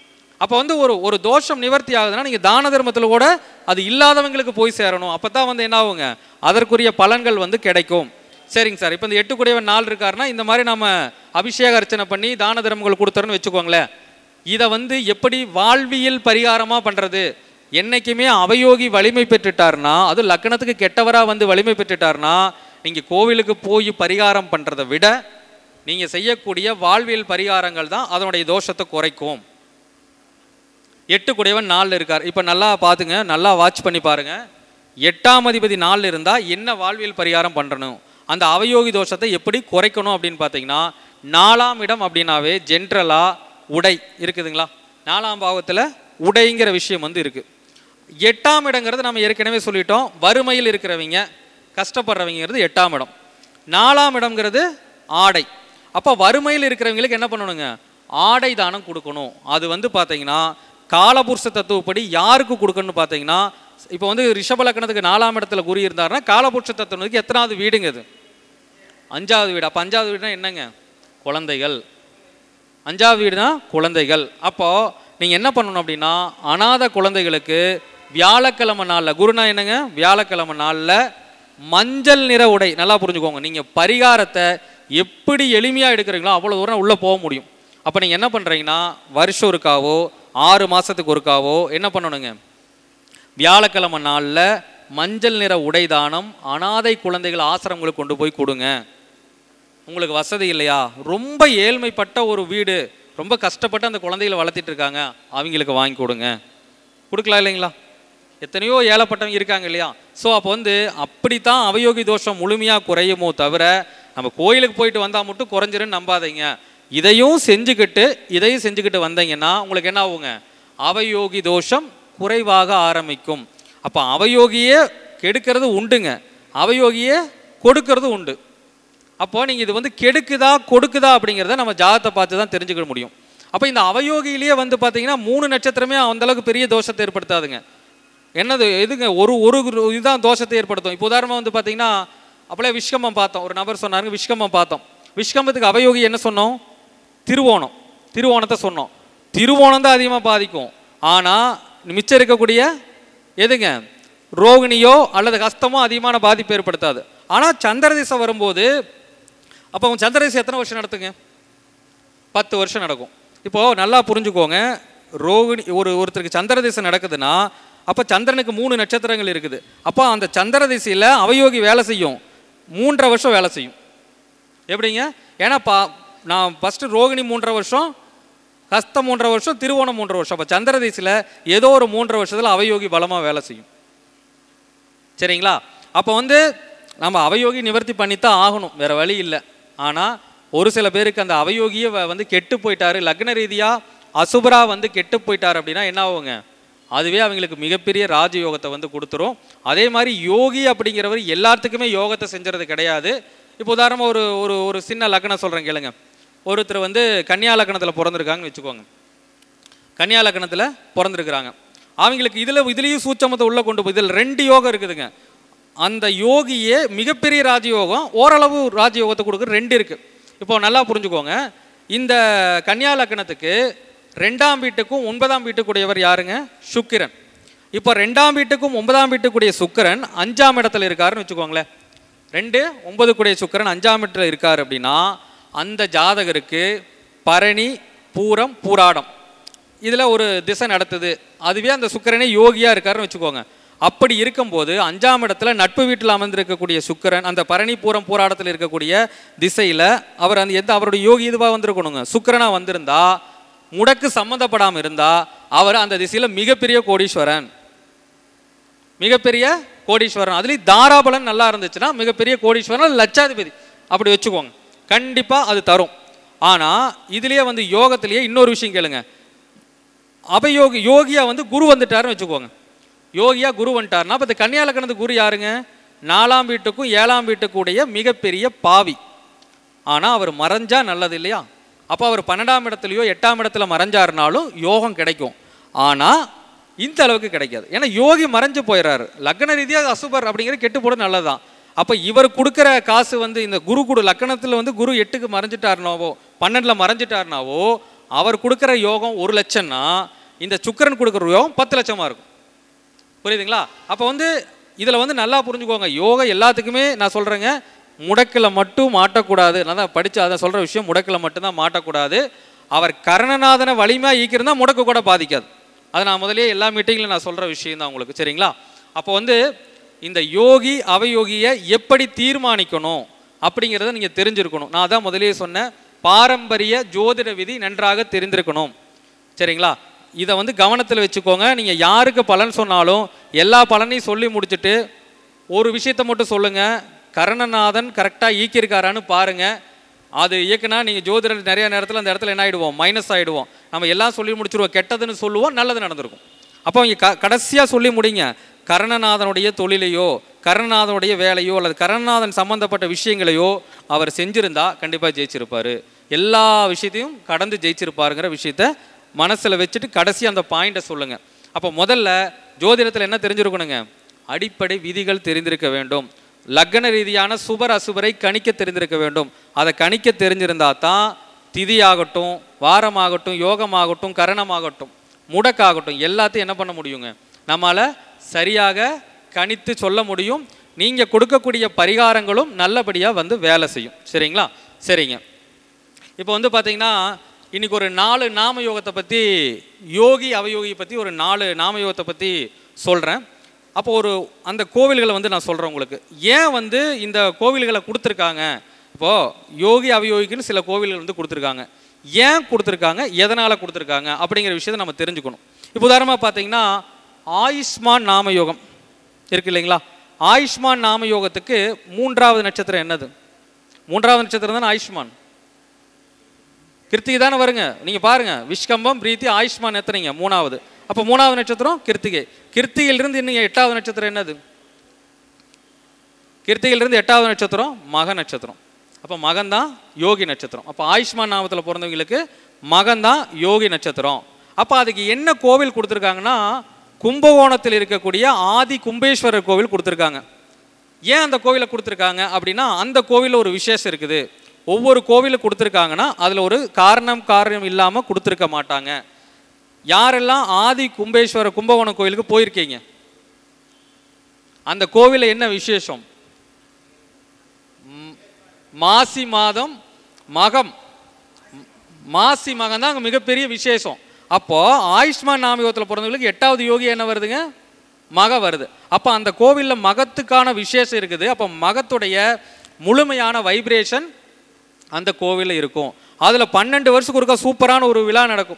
அப்போ வந்து ஒரு ஒரு தோஷம் நிவர்த்தி ஆகுதுன்னா நீங்கள் தான தர்மத்தில் கூட அது இல்லாதவங்களுக்கு போய் சேரணும் அப்போ தான் வந்து என்ன ஆகுங்க அதற்குரிய பலன்கள் வந்து கிடைக்கும் சரிங்க சார் இப்போ இந்த எட்டு குடையவன் நாள் இருக்காருன்னா இந்த மாதிரி நம்ம அபிஷேக அர்ச்சனை பண்ணி தான தர்மங்கள் கொடுத்துறோன்னு வச்சுக்கோங்களேன் இதை வந்து எப்படி வாழ்வியல் பரிகாரமாக பண்ணுறது என்னைக்குமே அவயோகி வலிமை பெற்றுட்டார்னா அது லக்னத்துக்கு கெட்டவராக வந்து வலிமை பெற்றுட்டார்னா நீங்கள் கோவிலுக்கு போய் பரிகாரம் பண்ணுறதை விட நீங்கள் செய்யக்கூடிய வாழ்வியல் பரிகாரங்கள் தான் அதனுடைய தோஷத்தை குறைக்கும் எட்டு குடையவன் நாலில் இருக்கார் இப்போ நல்லா பார்த்துங்க நல்லா வாட்ச் பண்ணி பாருங்க எட்டாம் அதிபதி நாலில் இருந்தால் என்ன வாழ்வியல் பரிகாரம் பண்ணணும் அந்த அவயோகி தோஷத்தை எப்படி குறைக்கணும் அப்படின்னு பார்த்தீங்கன்னா நாலாம் இடம் அப்படின்னாவே ஜென்ரலாக உடை இருக்குதுங்களா நாலாம் பாவத்தில் உடைங்கிற விஷயம் வந்து இருக்குது எட்டாம் இடங்கிறது நம்ம ஏற்கனவே சொல்லிட்டோம் வறுமையில் இருக்கிறவங்க கஷ்டப்படுறவங்கிறது எட்டாம் இடம் நாலாம் இடம்ங்கிறது ஆடை அப்போ வறுமையில் இருக்கிறவங்களுக்கு என்ன பண்ணணுங்க ஆடை தானம் கொடுக்கணும் அது வந்து பார்த்தீங்கன்னா காலபுருஷ தத்துவப்படி யாருக்கு கொடுக்கணும்னு பார்த்தீங்கன்னா இப்போ வந்து ரிஷப லக்னத்துக்கு நாலாம் இடத்துல குறி இருந்தாருன்னா காலபுருஷ தத்துவத்துக்கு எத்தனாவது வீடுங்க அது அஞ்சாவது வீடு அப்போ அஞ்சாவது வீடுனா என்னங்க குழந்தைகள் அஞ்சாவது வீடுனா குழந்தைகள் அப்போ நீங்கள் என்ன பண்ணணும் அப்படின்னா அனாதை குழந்தைகளுக்கு வியாழக்கிழமை நாளில் குருனா என்னங்க வியாழக்கிழமை நாளில் மஞ்சள் நிற உடை நல்லா புரிஞ்சுக்கோங்க நீங்கள் பரிகாரத்தை எப்படி எளிமையாக எடுக்கிறீங்களோ அவ்வளோ தூரம் உள்ளே போக முடியும் அப்போ நீங்கள் என்ன பண்ணுறீங்கன்னா வருஷம் ஒருக்காவோ ஆறு மாதத்துக்கு ஒருக்காவோ என்ன பண்ணணுங்க வியாழக்கிழமை நாளில் மஞ்சள் நிற உடை தானம் அனாதை குழந்தைகள் ஆசிரமங்களுக்கு கொண்டு போய் கொடுங்க உங்களுக்கு வசதி இல்லையா ரொம்ப ஏழ்மைப்பட்ட ஒரு வீடு ரொம்ப கஷ்டப்பட்டு அந்த குழந்தைகளை வளர்த்திட்டு இருக்காங்க அவங்களுக்கு வாங்கி கொடுங்க கொடுக்கலாம் இல்லைங்களா எத்தனையோ ஏழைப்பட்டவங்க இருக்காங்க இல்லையா ஸோ அப்போ வந்து அப்படித்தான் அவயோகி தோஷம் முழுமையாக குறையுமோ தவிர நம்ம கோயிலுக்கு போயிட்டு வந்தால் மட்டும் குறைஞ்சிருன்னு நம்பாதீங்க இதையும் செஞ்சுக்கிட்டு இதையும் செஞ்சுக்கிட்டு வந்தீங்கன்னா உங்களுக்கு என்ன ஆகுங்க அவயோகி தோஷம் குறைவாக ஆரம்பிக்கும் அப்போ அவயோகியே கெடுக்கிறது உண்டுங்க அவயோகியே கொடுக்கறது உண்டு அப்போ நீங்கள் இது வந்து கெடுக்குதா கொடுக்குதா அப்படிங்கிறத நம்ம ஜாதத்தை பார்த்து தான் தெரிஞ்சுக்க முடியும் அப்போ இந்த அவயோகியிலேயே வந்து பார்த்தீங்கன்னா மூணு நட்சத்திரமே அந்த அளவுக்கு பெரிய தோஷத்தை ஏற்படுத்தாதுங்க என்னது எதுங்க ஒரு ஒரு குரு- இதுதான் தோஷத்தை ஏற்படுத்தும் இப்போ உதாரணமாக வந்து பார்த்தீங்கன்னா அப்படியே விஷ்கம்பம் பார்த்தோம் ஒரு நபர் சொன்னாருங்க விஷ்கம்பம் பார்த்தோம் விஷ்கம்பத்துக்கு அவயோகி என்ன சொன்னோம் திருவோணம் திருவோணத்தை சொன்னோம் திருவோணம் தான் அதிகமாக பாதிக்கும் ஆனால் மிச்சம் இருக்கக்கூடிய எதுங்க ரோகிணியோ அல்லது கஸ்தமோ அதிகமான பாதிப்பு ஏற்படுத்தாது ஆனால் சந்திரதிசை வரும்போது அப்போ உங்க சந்திரதிசை எத்தனை வருஷம் நடத்துங்க பத்து வருஷம் நடக்கும் இப்போது நல்லா புரிஞ்சுக்கோங்க ரோகிணி ஒரு ஒருத்தருக்கு சந்திர திசை நடக்குதுன்னா அப்போ சந்திரனுக்கு மூணு நட்சத்திரங்கள் இருக்குது அப்போ அந்த சந்திர திசையில் அவயோகி வேலை செய்யும் மூன்றரை வருஷம் வேலை செய்யும் எப்படிங்க ஏன்னா பா நான் ஃபஸ்ட்டு ரோகிணி மூன்றரை வருஷம் ஹஸ்தம் மூன்றரை வருஷம் திருவோணம் மூன்றரை வருஷம் அப்போ சந்திர திசையில் ஏதோ ஒரு மூன்றரை வருஷத்தில் அவயோகி பலமாக வேலை செய்யும் சரிங்களா அப்போ வந்து நம்ம அவயோகி நிவர்த்தி பண்ணித்தான் ஆகணும் வேற வழி இல்லை ஆனால் ஒரு சில பேருக்கு அந்த அவயோகியே வ- வந்து கெட்டு போயிட்டாரு லக்ன ரீதியாக அசுபரா வந்து கெட்டு போயிட்டார் அப்படின்னா என்ன ஆகுங்க அதுவே அவங்களுக்கு மிகப்பெரிய ராஜயோகத்தை வந்து கொடுத்துரும் அதே மாதிரி யோகி அப்படிங்கிறவர் எல்லாத்துக்குமே யோகத்தை செஞ்சுறது கிடையாது இப்போ உதாரணமாக ஒரு ஒரு ஒரு சின்ன லக்னம் சொல்கிறேன் கேளுங்க ஒருத்தர் வந்து கன்னியா லக்னத்தில் பிறந்திருக்காங்கன்னு வச்சுக்கோங்க கன்னியா லக்னத்தில் பிறந்திருக்கிறாங்க அவங்களுக்கு இதில் இதுலேயும் சூட்சமத்தை உள்ளே கொண்டு போய் இதில் ரெண்டு யோகம் இருக்குதுங்க அந்த யோகியே மிகப்பெரிய ராஜயோகம் ஓரளவு ராஜயோகத்தை கொடுக்குற ரெண்டு இருக்குது இப்போ நல்லா புரிஞ்சுக்கோங்க இந்த கன்னியா லக்னத்துக்கு ரெண்டாம் வீட்டுக்கும் ஒன்பதாம் வீட்டுக்குடையவர் யாருங்க சுக்கிரன் இப்போ ரெண்டாம் வீட்டுக்கும் ஒன்பதாம் வீட்டுக்குடைய சுக்கிரன் அஞ்சாம் இடத்துல இருக்காருன்னு வச்சுக்கோங்களேன் ரெண்டு ஒன்பது கூடிய சுக்கிரன் அஞ்சாம் இடத்துல இருக்கார் அப்படின்னா அந்த ஜாதகருக்கு பரணி பூரம் பூராடம் இதில் ஒரு திசை நடத்துது அதுவே அந்த சுக்கிரனே யோகியாக இருக்காருன்னு வச்சுக்கோங்க அப்படி இருக்கும்போது அஞ்சாம் இடத்துல நட்பு வீட்டில் அமர்ந்திருக்கக்கூடிய சுக்கிரன் அந்த பரணி பூரம் போராட்டத்தில் இருக்கக்கூடிய திசையில் அவர் அந்த எந்த அவருடைய யோகி இதுவாக வந்திருக்கணுங்க சுக்கிரனா வந்திருந்தா முடக்கு சம்மந்தப்படாமல் இருந்தா அவர் அந்த திசையில் மிகப்பெரிய கோடீஸ்வரன் மிகப்பெரிய கோடீஸ்வரன் அதுலேயும் தாராபலன் நல்லா இருந்துச்சுன்னா மிகப்பெரிய கோடீஸ்வரன் அல்லது லட்சாதிபதி அப்படி வச்சுக்கோங்க கண்டிப்பாக அது தரும் ஆனால் இதுலேயே வந்து யோகத்திலேயே இன்னொரு விஷயம் கேளுங்க அபயோகி யோகியா வந்து குரு வந்துட்டாருன்னு வச்சுக்கோங்க யோகியா குரு வந்துட்டாருன்னா அப்போ இந்த கன்னியா லக்னத்து குரு யாருங்க நாலாம் வீட்டுக்கும் ஏழாம் வீட்டுக்குடைய மிகப்பெரிய பாவி ஆனால் அவர் மறைஞ்சா நல்லது இல்லையா அப்போ அவர் பன்னெண்டாம் இடத்துலையோ எட்டாம் இடத்துல மறைஞ்சாருனாலும் யோகம் கிடைக்கும் ஆனால் இந்த அளவுக்கு கிடைக்காது ஏன்னா யோகி மறைஞ்சு போயிடுறாரு லக்ன ரீதியாக அசுபர் அப்படிங்கிற கெட்டு போட நல்லதுதான் அப்போ இவர் கொடுக்குற காசு வந்து இந்த குரு கொடு லக்கணத்தில் வந்து குரு எட்டுக்கு மறைஞ்சிட்டாருனாவோ பன்னெண்டில் மறைஞ்சிட்டாருனாவோ அவர் கொடுக்குற யோகம் ஒரு லட்சம்னா இந்த சுக்கிரன் கொடுக்குற யோகம் பத்து லட்சமாக இருக்கும் புரியுதுங்களா அப்போ வந்து இதில் வந்து நல்லா புரிஞ்சுக்கோங்க யோகா எல்லாத்துக்குமே நான் சொல்கிறேங்க முடக்கில் மட்டும் மாட்டக்கூடாது நான் தான் படித்து அதை சொல்கிற விஷயம் முடக்கில் மட்டும்தான் மாட்டக்கூடாது அவர் கரணநாதனை வலிமையாக ஈக்கிருந்தா முடக்கு கூட பாதிக்காது அதை நான் முதலே எல்லா மீட்டிங்கிலும் நான் சொல்கிற விஷயம் தான் உங்களுக்கு சரிங்களா அப்போ வந்து இந்த யோகி அவயோகியை எப்படி தீர்மானிக்கணும் அப்படிங்கிறத நீங்கள் தெரிஞ்சிருக்கணும் நான் தான் முதலே சொன்னேன் பாரம்பரிய ஜோதிட விதி நன்றாக தெரிந்திருக்கணும் சரிங்களா இதை வந்து கவனத்தில் வச்சுக்கோங்க நீங்கள் யாருக்கு பலன் சொன்னாலும் எல்லா பலனையும் சொல்லி முடிச்சுட்டு ஒரு விஷயத்தை மட்டும் சொல்லுங்கள் கரணநாதன் கரெக்டாக ஈக்கியிருக்காரான்னு பாருங்கள் அது இயக்குனா நீங்கள் ஜோதிடர் நிறைய நேரத்தில் அந்த இடத்துல என்ன ஆகிடுவோம் மைனஸ் ஆகிடுவோம் நம்ம எல்லாம் சொல்லி முடிச்சிருவோம் கெட்டதுன்னு சொல்லுவோம் நல்லது நடந்திருக்கும் அப்போ அவங்க க கடைசியாக சொல்லி முடிங்க கரணநாதனுடைய தொழிலையோ கரணநாதனுடைய வேலையோ அல்லது கரணநாதன் சம்பந்தப்பட்ட விஷயங்களையோ அவர் செஞ்சிருந்தா கண்டிப்பாக ஜெயிச்சிருப்பாரு எல்லா விஷயத்தையும் கடந்து ஜெயிச்சிருப்பாருங்கிற விஷயத்த மனசில் வச்சுட்டு கடைசி அந்த பாயிண்ட்டை சொல்லுங்கள் அப்போ முதல்ல ஜோதிடத்தில் என்ன தெரிஞ்சிருக்கணுங்க அடிப்படை விதிகள் தெரிந்திருக்க வேண்டும் லக்ன ரீதியான சுபர் அசுபரை கணிக்க தெரிந்திருக்க வேண்டும் அதை கணிக்க தெரிஞ்சிருந்தா தான் திதியாகட்டும் வாரமாகட்டும் யோகமாகட்டும் கரணமாகட்டும் முடக்காகட்டும் எல்லாத்தையும் என்ன பண்ண முடியுங்க நம்மால் சரியாக கணித்து சொல்ல முடியும் நீங்கள் கொடுக்கக்கூடிய பரிகாரங்களும் நல்லபடியாக வந்து வேலை செய்யும் சரிங்களா சரிங்க இப்போ வந்து பார்த்தீங்கன்னா இன்னைக்கு ஒரு நாலு நாம யோகத்தை பற்றி யோகி அவயோகியை பற்றி ஒரு நாலு நாம யோகத்தை பற்றி சொல்கிறேன் அப்போ ஒரு அந்த கோவில்களை வந்து நான் சொல்கிறேன் உங்களுக்கு ஏன் வந்து இந்த கோவில்களை கொடுத்துருக்காங்க இப்போது யோகி அவயோகிக்குன்னு சில கோவில்கள் வந்து கொடுத்துருக்காங்க ஏன் கொடுத்துருக்காங்க எதனால் கொடுத்துருக்காங்க அப்படிங்கிற விஷயத்தை நம்ம தெரிஞ்சுக்கணும் இப்போ உதாரணமாக பார்த்தீங்கன்னா ஆயுஷ்மான் நாம யோகம் இருக்கு இல்லைங்களா ஆயுஷ்மான் நாம யோகத்துக்கு மூன்றாவது நட்சத்திரம் என்னது மூன்றாவது நட்சத்திரம் தானே ஆயுஷ்மான் கிருத்திகை தானே வருங்க நீங்க பாருங்க விஷ்கம்பம் பிரீத்தி ஆயுஷ்மான் எத்தனைங்க மூணாவது அப்போ மூணாவது நட்சத்திரம் கிருத்திகை கிருத்திகையிலிருந்து இன்னும் எட்டாவது நட்சத்திரம் என்னது கிருத்திகையிலிருந்து எட்டாவது நட்சத்திரம் மக நட்சத்திரம் அப்போ மகன் தான் யோகி நட்சத்திரம் அப்போ ஆயுஷ்மான் நாமத்தில் பிறந்தவங்களுக்கு மகன் தான் யோகி நட்சத்திரம் அப்போ அதுக்கு என்ன கோவில் கொடுத்துருக்காங்கன்னா கும்பகோணத்தில் இருக்கக்கூடிய ஆதி கும்பேஸ்வரர் கோவில் கொடுத்துருக்காங்க ஏன் அந்த கோவிலை கொடுத்துருக்காங்க அப்படின்னா அந்த கோவிலில் ஒரு விசேஷம் இருக்குது ஒவ்வொரு கோவிலில் கொடுத்துருக்காங்கன்னா அதில் ஒரு காரணம் காரணம் இல்லாமல் கொடுத்துருக்க மாட்டாங்க யாரெல்லாம் ஆதி கும்பேஸ்வரர் கும்பகோணம் கோயிலுக்கு போயிருக்கீங்க அந்த கோவிலில் என்ன விசேஷம் ம், மாசி மாதம் மகம் ம், மாசி மகம் தான் அங்கே மிகப்பெரிய விசேஷம் அப்போ ஆயுஷ்மான் நாமயோகத்தில் பிறந்தவங்களுக்கு எட்டாவது யோகி என்ன வருதுங்க மக வருது அப்போ அந்த கோவிலில் மகத்துக்கான விசேஷம் இருக்குது அப்போ மகத்துடைய முழுமையான வைப்ரேஷன் அந்த கோவிலில் இருக்கும் அதில் பன்னெண்டு வருஷத்துக்கு ஒருக்கா சூப்பரான ஒரு விழா நடக்கும்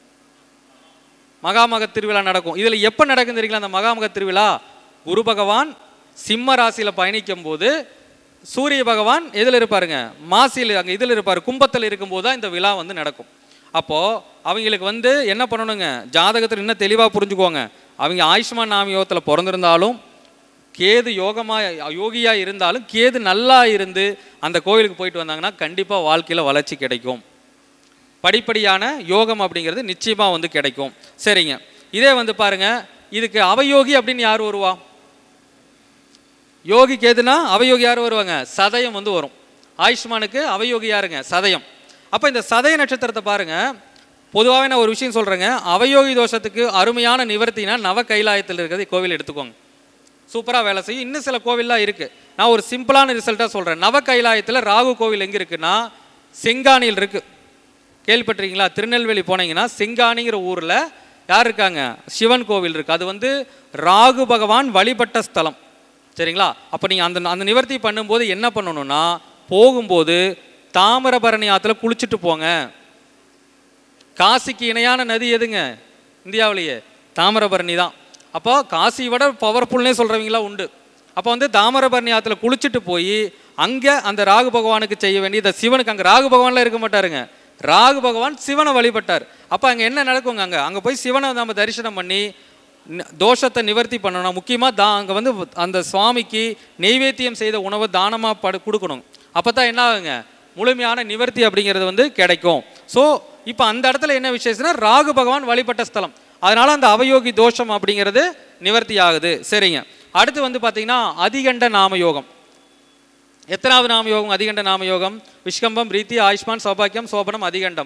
மகாமக திருவிழா நடக்கும் இதில் எப்போ நடக்கும் தெரியுங்களா அந்த மகாமக திருவிழா குரு பகவான் சிம்ம ராசியில் பயணிக்கும் போது சூரிய பகவான் எதில் இருப்பாருங்க மாசியில் அங்கே இதில் இருப்பார் கும்பத்தில் இருக்கும்போது தான் இந்த விழா வந்து நடக்கும் அப்போது அவங்களுக்கு வந்து என்ன பண்ணணுங்க ஜாதகத்தில் இன்னும் தெளிவாக புரிஞ்சுக்கோங்க அவங்க ஆயுஷ்மான் நாம யோகத்தில் பிறந்திருந்தாலும் கேது யோகமாக யோகியாக இருந்தாலும் கேது நல்லா இருந்து அந்த கோவிலுக்கு போயிட்டு வந்தாங்கன்னா கண்டிப்பாக வாழ்க்கையில் வளர்ச்சி கிடைக்கும் படிப்படியான யோகம் அப்படிங்கிறது நிச்சயமாக வந்து கிடைக்கும் சரிங்க இதே வந்து பாருங்க இதுக்கு அவயோகி அப்படின்னு யார் வருவா யோகிக்கு எதுனா அவயோகி யார் வருவாங்க சதயம் வந்து வரும் ஆயுஷ்மானுக்கு அவயோகி யாருங்க சதயம் அப்போ இந்த சதய நட்சத்திரத்தை பாருங்க பொதுவாகவே நான் ஒரு விஷயம் சொல்கிறேங்க அவயோகி தோஷத்துக்கு அருமையான நிவர்த்தினா நவ கைலாயத்தில் இருக்கிறது கோவில் எடுத்துக்கோங்க சூப்பராக வேலை செய்யும் இன்னும் சில கோவில்லாம் இருக்குது நான் ஒரு சிம்பிளான ரிசல்ட்டாக சொல்கிறேன் நவ கைலாயத்தில் ராகு கோவில் எங்கே இருக்குன்னா செங்கானியில் இருக்குது கேள்விப்பட்டிருக்கீங்களா திருநெல்வேலி போனீங்கன்னா செங்கானிங்கிற ஊரில் யார் இருக்காங்க சிவன் கோவில் இருக்குது அது வந்து ராகு பகவான் வழிபட்ட ஸ்தலம் சரிங்களா அப்போ நீங்கள் அந்த அந்த நிவர்த்தி பண்ணும்போது என்ன பண்ணணும்னா போகும்போது தாமிரபரணி ஆற்றுல குளிச்சுட்டு போங்க காசிக்கு இணையான நதி எதுங்க இந்தியாவிலேயே தாமிரபரணி தான் அப்போ காசி விட பவர்ஃபுல்னே சொல்கிறவங்களாம் உண்டு அப்போ வந்து தாமிரபரணி ஆற்றுல குளிச்சுட்டு போய் அங்கே அந்த ராகு பகவானுக்கு செய்ய வேண்டியது சிவனுக்கு அங்கே ராகு பகவான்லாம் இருக்க மாட்டாருங்க ராகு பகவான் சிவனை வழிபட்டார் அப்போ அங்கே என்ன நடக்குங்க அங்கே அங்கே போய் சிவனை நம்ம தரிசனம் பண்ணி ந- தோஷத்தை நிவர்த்தி பண்ணணும் முக்கியமாக தா அங்கே வந்து அந்த சுவாமிக்கு நெய்வேத்தியம் செய்த உணவை தானமாக படு கொடுக்கணும் அப்போ தான் என்ன ஆகுங்க முழுமையான நிவர்த்தி அப்படிங்கிறது வந்து கிடைக்கும் ஸோ இப்போ அந்த இடத்துல என்ன விசேஷம்னா ராகு பகவான் வழிபட்ட ஸ்தலம் அதனால அந்த அவயோகி தோஷம் அப்படிங்கிறது நிவர்த்தி ஆகுது சரிங்க அடுத்து வந்து பார்த்தீங்கன்னா அதிகண்ட நாம யோகம் எத்தனாவது நாம யோகம் அதிகண்ட நாம யோகம் விஷ்கம்பம் பிரீத்தி ஆயுஷ்மான் சௌபாக்கியம் சோபனம் அதிகண்டம்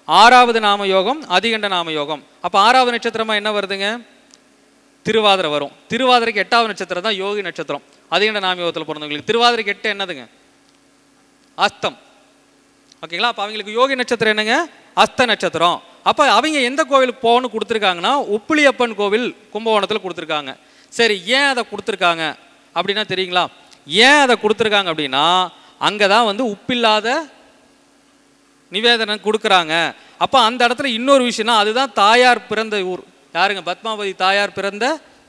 ஆறாவது நாம யோகம் அதிகண்ட நாம யோகம் அப்போ ஆறாவது நட்சத்திரமா என்ன வருதுங்க திருவாதிரை வரும் திருவாதிரைக்கு எட்டாவது நட்சத்திரம் தான் யோகி நட்சத்திரம் அதிகண்ட நாம யோகத்தில் பிறந்தவங்களுக்கு திருவாதிரைக்கு எட்டு என்னதுங்க அஸ்தம் ஓகேங்களா அப்போ அவங்களுக்கு யோகி நட்சத்திரம் என்னங்க அஸ்த நட்சத்திரம் அப்போ அவங்க எந்த கோவிலுக்கு போகணும்னு கொடுத்துருக்காங்கன்னா உப்பிலியப்பன் கோவில் கும்பகோணத்தில் கொடுத்துருக்காங்க சரி ஏன் அதை கொடுத்துருக்காங்க அப்படின்னா தெரியுங்களா ஏன் அதை கொடுத்துருக்காங்க அப்படின்னா அங்கே தான் வந்து உப்பில்லாத நிவேதனம் கொடுக்குறாங்க அப்போ அந்த இடத்துல இன்னொரு விஷயம்னா அதுதான் தாயார் பிறந்த ஊர் யாருங்க பத்மாவதி தாயார் பிறந்த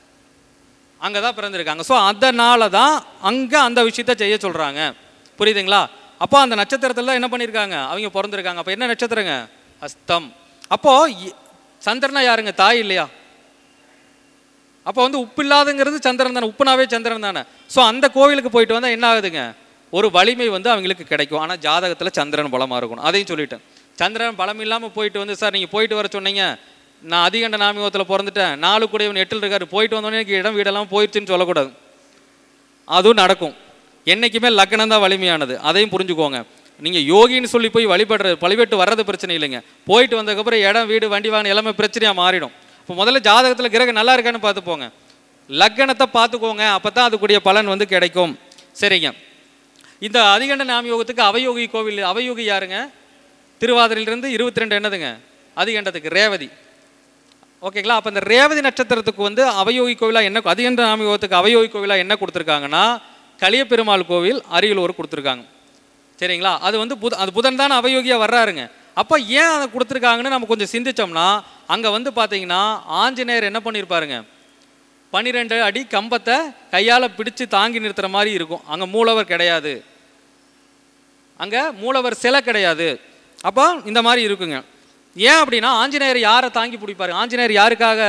அங்கே தான் பிறந்திருக்காங்க ஸோ அதனால தான் அங்கே அந்த விஷயத்த செய்ய சொல்கிறாங்க புரியுதுங்களா அப்போ அந்த நட்சத்திரத்தில் தான் என்ன பண்ணியிருக்காங்க அவங்க பிறந்திருக்காங்க அப்போ என்ன நட்சத்திரங்க அஸ்தம் அப்போது சந்திரனா யாருங்க தாய் இல்லையா அப்போ வந்து உப்பு இல்லாதங்கிறது சந்திரன் தானே உப்புனாவே சந்திரன் தானே ஸோ அந்த கோவிலுக்கு போயிட்டு வந்தால் என்ன ஆகுதுங்க ஒரு வலிமை வந்து அவங்களுக்கு கிடைக்கும் ஆனால் ஜாதகத்தில் சந்திரன் பலமாக இருக்கணும் அதையும் சொல்லிட்டேன் சந்திரன் பலம் இல்லாமல் போயிட்டு வந்து சார் நீங்கள் போயிட்டு வர சொன்னீங்க நான் அதிகண்ட நாமிகத்தில் பிறந்துட்டேன் நாலு கூடையவன் எட்டில் இருக்காரு போயிட்டு வந்தோடனே எனக்கு இடம் வீடெல்லாம் போயிடுச்சுன்னு சொல்லக்கூடாது அதுவும் நடக்கும் என்றைக்குமே லக்னம் தான் வலிமையானது அதையும் புரிஞ்சுக்கோங்க நீங்கள் யோகின்னு சொல்லி போய் வழிபடுறது வழிபட்டு வர்றது பிரச்சனை இல்லைங்க போயிட்டு வந்ததுக்கப்புறம் இடம் வீடு வண்டி வாகனம் எல்லாமே பிரச்சனையாக மாறிடும் இப்போ முதல்ல ஜாதகத்தில் கிரகம் நல்லா இருக்கான்னு பார்த்துப்போங்க லக்கணத்தை பார்த்துக்கோங்க அப்போ தான் அதுக்குரிய பலன் வந்து கிடைக்கும் சரிங்க இந்த அதிகண்ட நாமயோகத்துக்கு அவயோகி கோவில் அவயோகி யாருங்க திருவாதிரையிலிருந்து இருபத்தி ரெண்டு என்னதுங்க அதிகண்டத்துக்கு ரேவதி ஓகேங்களா அப்போ இந்த ரேவதி நட்சத்திரத்துக்கு வந்து அவயோகி கோவிலா என்ன அதிகண்ட நாமயோகத்துக்கு அவயோகி கோவிலா என்ன கொடுத்துருக்காங்கன்னா கலியபெருமாள் கோவில் அரியலூர் கொடுத்துருக்காங்க சரிங்களா அது வந்து புத அது புதன் தானே அவயோகியாக வர்றாருங்க அப்போ ஏன் அதை கொடுத்துருக்காங்கன்னு நம்ம கொஞ்சம் சிந்திச்சோம்னா அங்கே வந்து பார்த்தீங்கன்னா ஆஞ்சநேயர் என்ன பண்ணியிருப்பாருங்க பன்னிரெண்டு அடி கம்பத்தை கையால் பிடிச்சு தாங்கி நிறுத்துற மாதிரி இருக்கும் அங்கே மூலவர் கிடையாது அங்கே மூலவர் சிலை கிடையாது அப்போ இந்த மாதிரி இருக்குங்க ஏன் அப்படின்னா ஆஞ்சநேயர் யாரை தாங்கி பிடிப்பாரு ஆஞ்சநேயர் யாருக்காக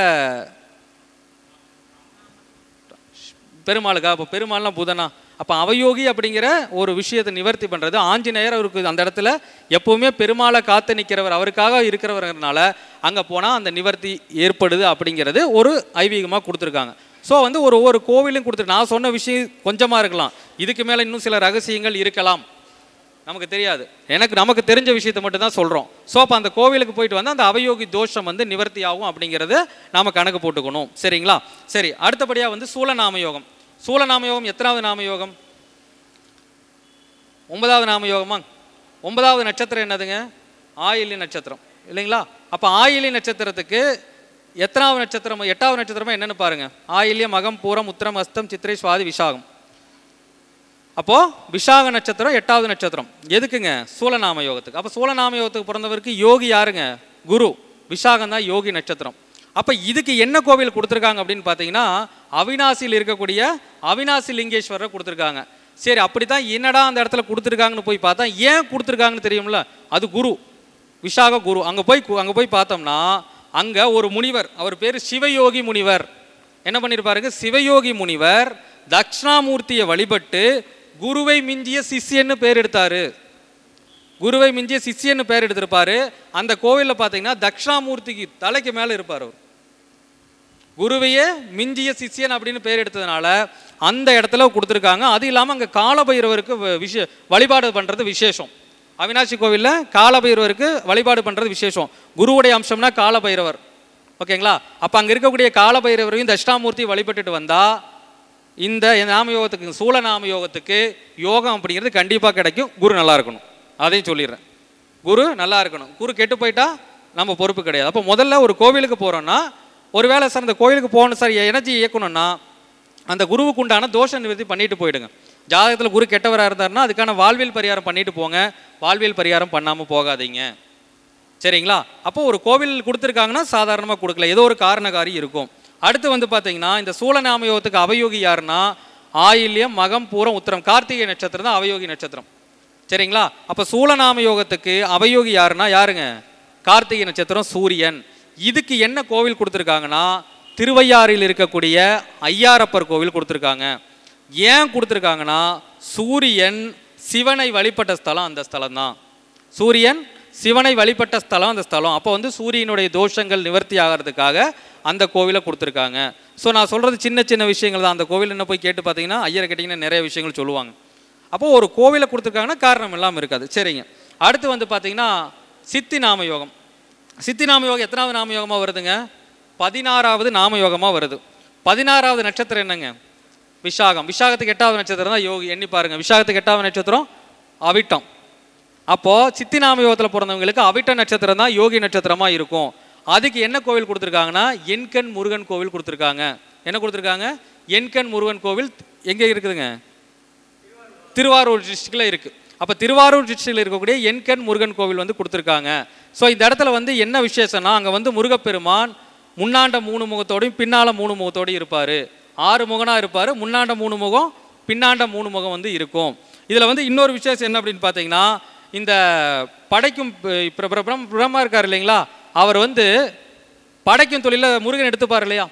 பெருமாளுக்கா அப்போ பெருமாள்லாம் புதனா அப்போ அவயோகி அப்படிங்கிற ஒரு விஷயத்தை நிவர்த்தி பண்ணுறது ஆஞ்சநேயர் அவருக்கு அந்த இடத்துல எப்பவுமே பெருமாளை காத்து நிற்கிறவர் அவருக்காக இருக்கிறவர்னால அங்கே போனால் அந்த நிவர்த்தி ஏற்படுது அப்படிங்கிறது ஒரு ஐதீகமாக கொடுத்துருக்காங்க ஸோ வந்து ஒரு ஒவ்வொரு கோவிலும் கொடுத்துருக்கு நான் சொன்ன விஷயம் கொஞ்சமாக இருக்கலாம் இதுக்கு மேலே இன்னும் சில ரகசியங்கள் இருக்கலாம் நமக்கு தெரியாது எனக்கு நமக்கு தெரிஞ்ச விஷயத்தை மட்டும் தான் சொல்கிறோம் ஸோ அப்போ அந்த கோவிலுக்கு போயிட்டு வந்து அந்த அவயோகி தோஷம் வந்து நிவர்த்தி ஆகும் அப்படிங்கிறது நாம கணக்கு போட்டுக்கணும் சரிங்களா சரி அடுத்தபடியாக வந்து சூலநாமயோகம் சூலநாமயோகம் எத்தனாவது நாமயோகம் ஒன்பதாவது நாமயோகமா ஒன்பதாவது நட்சத்திரம் என்னதுங்க ஆயிலி நட்சத்திரம் இல்லைங்களா அப்போ ஆயிலி நட்சத்திரத்துக்கு எத்தனாவது நட்சத்திரம் எட்டாவது நட்சத்திரமா என்னன்னு பாருங்க ஆயில்ய மகம் பூரம் உத்திரம் அஸ்தம் சித்திரை சுவாதி விசாகம் அப்போ விஷாக நட்சத்திரம் எட்டாவது நட்சத்திரம் எதுக்குங்க சூலநாம யோகத்துக்கு அப்போ சூலநாம யோகத்துக்கு பிறந்தவருக்கு யோகி யாருங்க குரு விஷாகம் தான் யோகி நட்சத்திரம் அப்போ இதுக்கு என்ன கோவில் கொடுத்துருக்காங்க அப்படின்னு பார்த்தீங்கன்னா அவினாசியில் இருக்கக்கூடிய அவினாசி லிங்கேஸ்வரரை கொடுத்துருக்காங்க சரி அப்படி தான் என்னடா அந்த இடத்துல கொடுத்துருக்காங்கன்னு போய் பார்த்தா ஏன் கொடுத்துருக்காங்கன்னு தெரியும்ல அது குரு விஷாக குரு அங்கே போய் அங்கே போய் பார்த்தோம்னா அங்கே ஒரு முனிவர் அவர் பேர் சிவயோகி முனிவர் என்ன பண்ணியிருப்பாருங்க சிவயோகி முனிவர் தக்ஷணாமூர்த்தியை வழிபட்டு குருவை மிஞ்சிய சிஷ்யன்னு பேர் எடுத்தாரு குருவை மிஞ்சிய சிஷ்யன்னு பேர் எடுத்திருப்பாரு அந்த கோவிலில் பார்த்தீங்கன்னா தக்ஷணாமூர்த்திக்கு தலைக்கு மேலே இருப்பார் அவர் குருவையே மிஞ்சிய சிஷ்யன் அப்படின்னு பேர் எடுத்ததுனால அந்த இடத்துல கொடுத்துருக்காங்க அது இல்லாமல் அங்கே காலபைரவருக்கு வ- விஷ வழிபாடு பண்ணுறது விசேஷம் அவினாசி கோவிலில் காலபைரவருக்கு வழிபாடு பண்ணுறது விசேஷம் குருவுடைய அம்சம்னா காலபைரவர் ஓகேங்களா அப்போ அங்கே இருக்கக்கூடிய காலபைரவரையும் தட்சிணாமூர்த்தி வழிபட்டுட்டு வந்தால் இந்த நாமயோகத்துக்கு சூழ நாமயோகத்துக்கு யோகம் அப்படிங்கிறது கண்டிப்பாக கிடைக்கும் குரு நல்லா இருக்கணும் அதையும் சொல்லிடுறேன் குரு நல்லா இருக்கணும் குரு கெட்டு போயிட்டா நம்ம பொறுப்பு கிடையாது அப்போ முதல்ல ஒரு கோவிலுக்கு போகிறோன்னா ஒருவேளை சார் அந்த கோவிலுக்கு போகணும் சார் எனர்ஜி இயக்கணும்னா அந்த குருவுக்கு உண்டான தோஷ நிவர்த்தி பண்ணிட்டு போயிடுங்க ஜாதகத்தில் குரு கெட்டவராக இருந்தாருன்னா அதுக்கான வாழ்வியல் பரிகாரம் பண்ணிட்டு போங்க வாழ்வியல் பரிகாரம் பண்ணாமல் போகாதீங்க சரிங்களா அப்போ ஒரு கோவில் கொடுத்துருக்காங்கன்னா சாதாரணமாக கொடுக்கல ஏதோ ஒரு காரணகாரி இருக்கும் அடுத்து வந்து பார்த்தீங்கன்னா இந்த சூழநாம யோகத்துக்கு அவயோகி யாருன்னா ஆயில்யம் மகம் பூரம் உத்திரம் கார்த்திகை நட்சத்திரம் தான் அவயோகி நட்சத்திரம் சரிங்களா அப்போ சூழநாம யோகத்துக்கு அவயோகி யாருன்னா யாருங்க கார்த்திகை நட்சத்திரம் சூரியன் இதுக்கு என்ன கோவில் கொடுத்துருக்காங்கன்னா திருவையாறில் இருக்கக்கூடிய ஐயாரப்பர் கோவில் கொடுத்துருக்காங்க ஏன் கொடுத்துருக்காங்கன்னா சூரியன் சிவனை வழிபட்ட ஸ்தலம் அந்த ஸ்தலம் தான் சூரியன் சிவனை வழிபட்ட ஸ்தலம் அந்த ஸ்தலம் அப்போ வந்து சூரியனுடைய தோஷங்கள் நிவர்த்தி ஆகிறதுக்காக அந்த கோவிலை கொடுத்துருக்காங்க ஸோ நான் சொல்கிறது சின்ன சின்ன விஷயங்கள் தான் அந்த கோவில் என்ன போய் கேட்டு பார்த்தீங்கன்னா ஐயரை கேட்டிங்கன்னா நிறைய விஷயங்கள் சொல்லுவாங்க அப்போ ஒரு கோவிலை கொடுத்துருக்காங்கன்னா காரணம் இல்லாமல் இருக்காது சரிங்க அடுத்து வந்து பார்த்தீங்கன்னா சித்தி நாம யோகம் சித்தி நாம யோகம் எத்தனாவது நாம யோகமாக வருதுங்க பதினாறாவது நாம யோகமாக வருது பதினாறாவது நட்சத்திரம் என்னங்க விஷாகம் விஷாகத்துக்கு எட்டாவது நட்சத்திரம் தான் யோகி எண்ணி பாருங்க விஷாகத்துக்கு எட்டாவது நட்சத்திரம் அவிட்டம் அப்போ சித்தி நாம யோகத்தில் பிறந்தவங்களுக்கு அவிட்ட நட்சத்திரம் தான் யோகி நட்சத்திரமா இருக்கும் அதுக்கு என்ன கோவில் கொடுத்துருக்காங்கன்னா எண்கண் முருகன் கோவில் கொடுத்துருக்காங்க என்ன கொடுத்துருக்காங்க எண்கண் முருகன் கோவில் எங்கே இருக்குதுங்க திருவாரூர் டிஸ்ட்ரிக்டில் இருக்குது அப்போ திருவாரூர் டிஸ்ட்ரிக்டில் இருக்கக்கூடிய எண்கண் முருகன் கோவில் வந்து கொடுத்துருக்காங்க ஸோ இந்த இடத்துல வந்து என்ன விசேஷம்னா அங்கே வந்து முருகப்பெருமான் முன்னாண்ட மூணு முகத்தோடையும் பின்னால் மூணு முகத்தோடையும் இருப்பார் ஆறு முகனாக இருப்பார் முன்னாண்ட மூணு முகம் பின்னாண்ட மூணு முகம் வந்து இருக்கும் இதில் வந்து இன்னொரு விசேஷம் என்ன அப்படின்னு பார்த்தீங்கன்னா இந்த படைக்கும் இப்போ பிரம்ம பிரம்மா இருக்கார் இல்லைங்களா அவர் வந்து படைக்கும் தொழில முருகன் எடுத்துப்பார் இல்லையா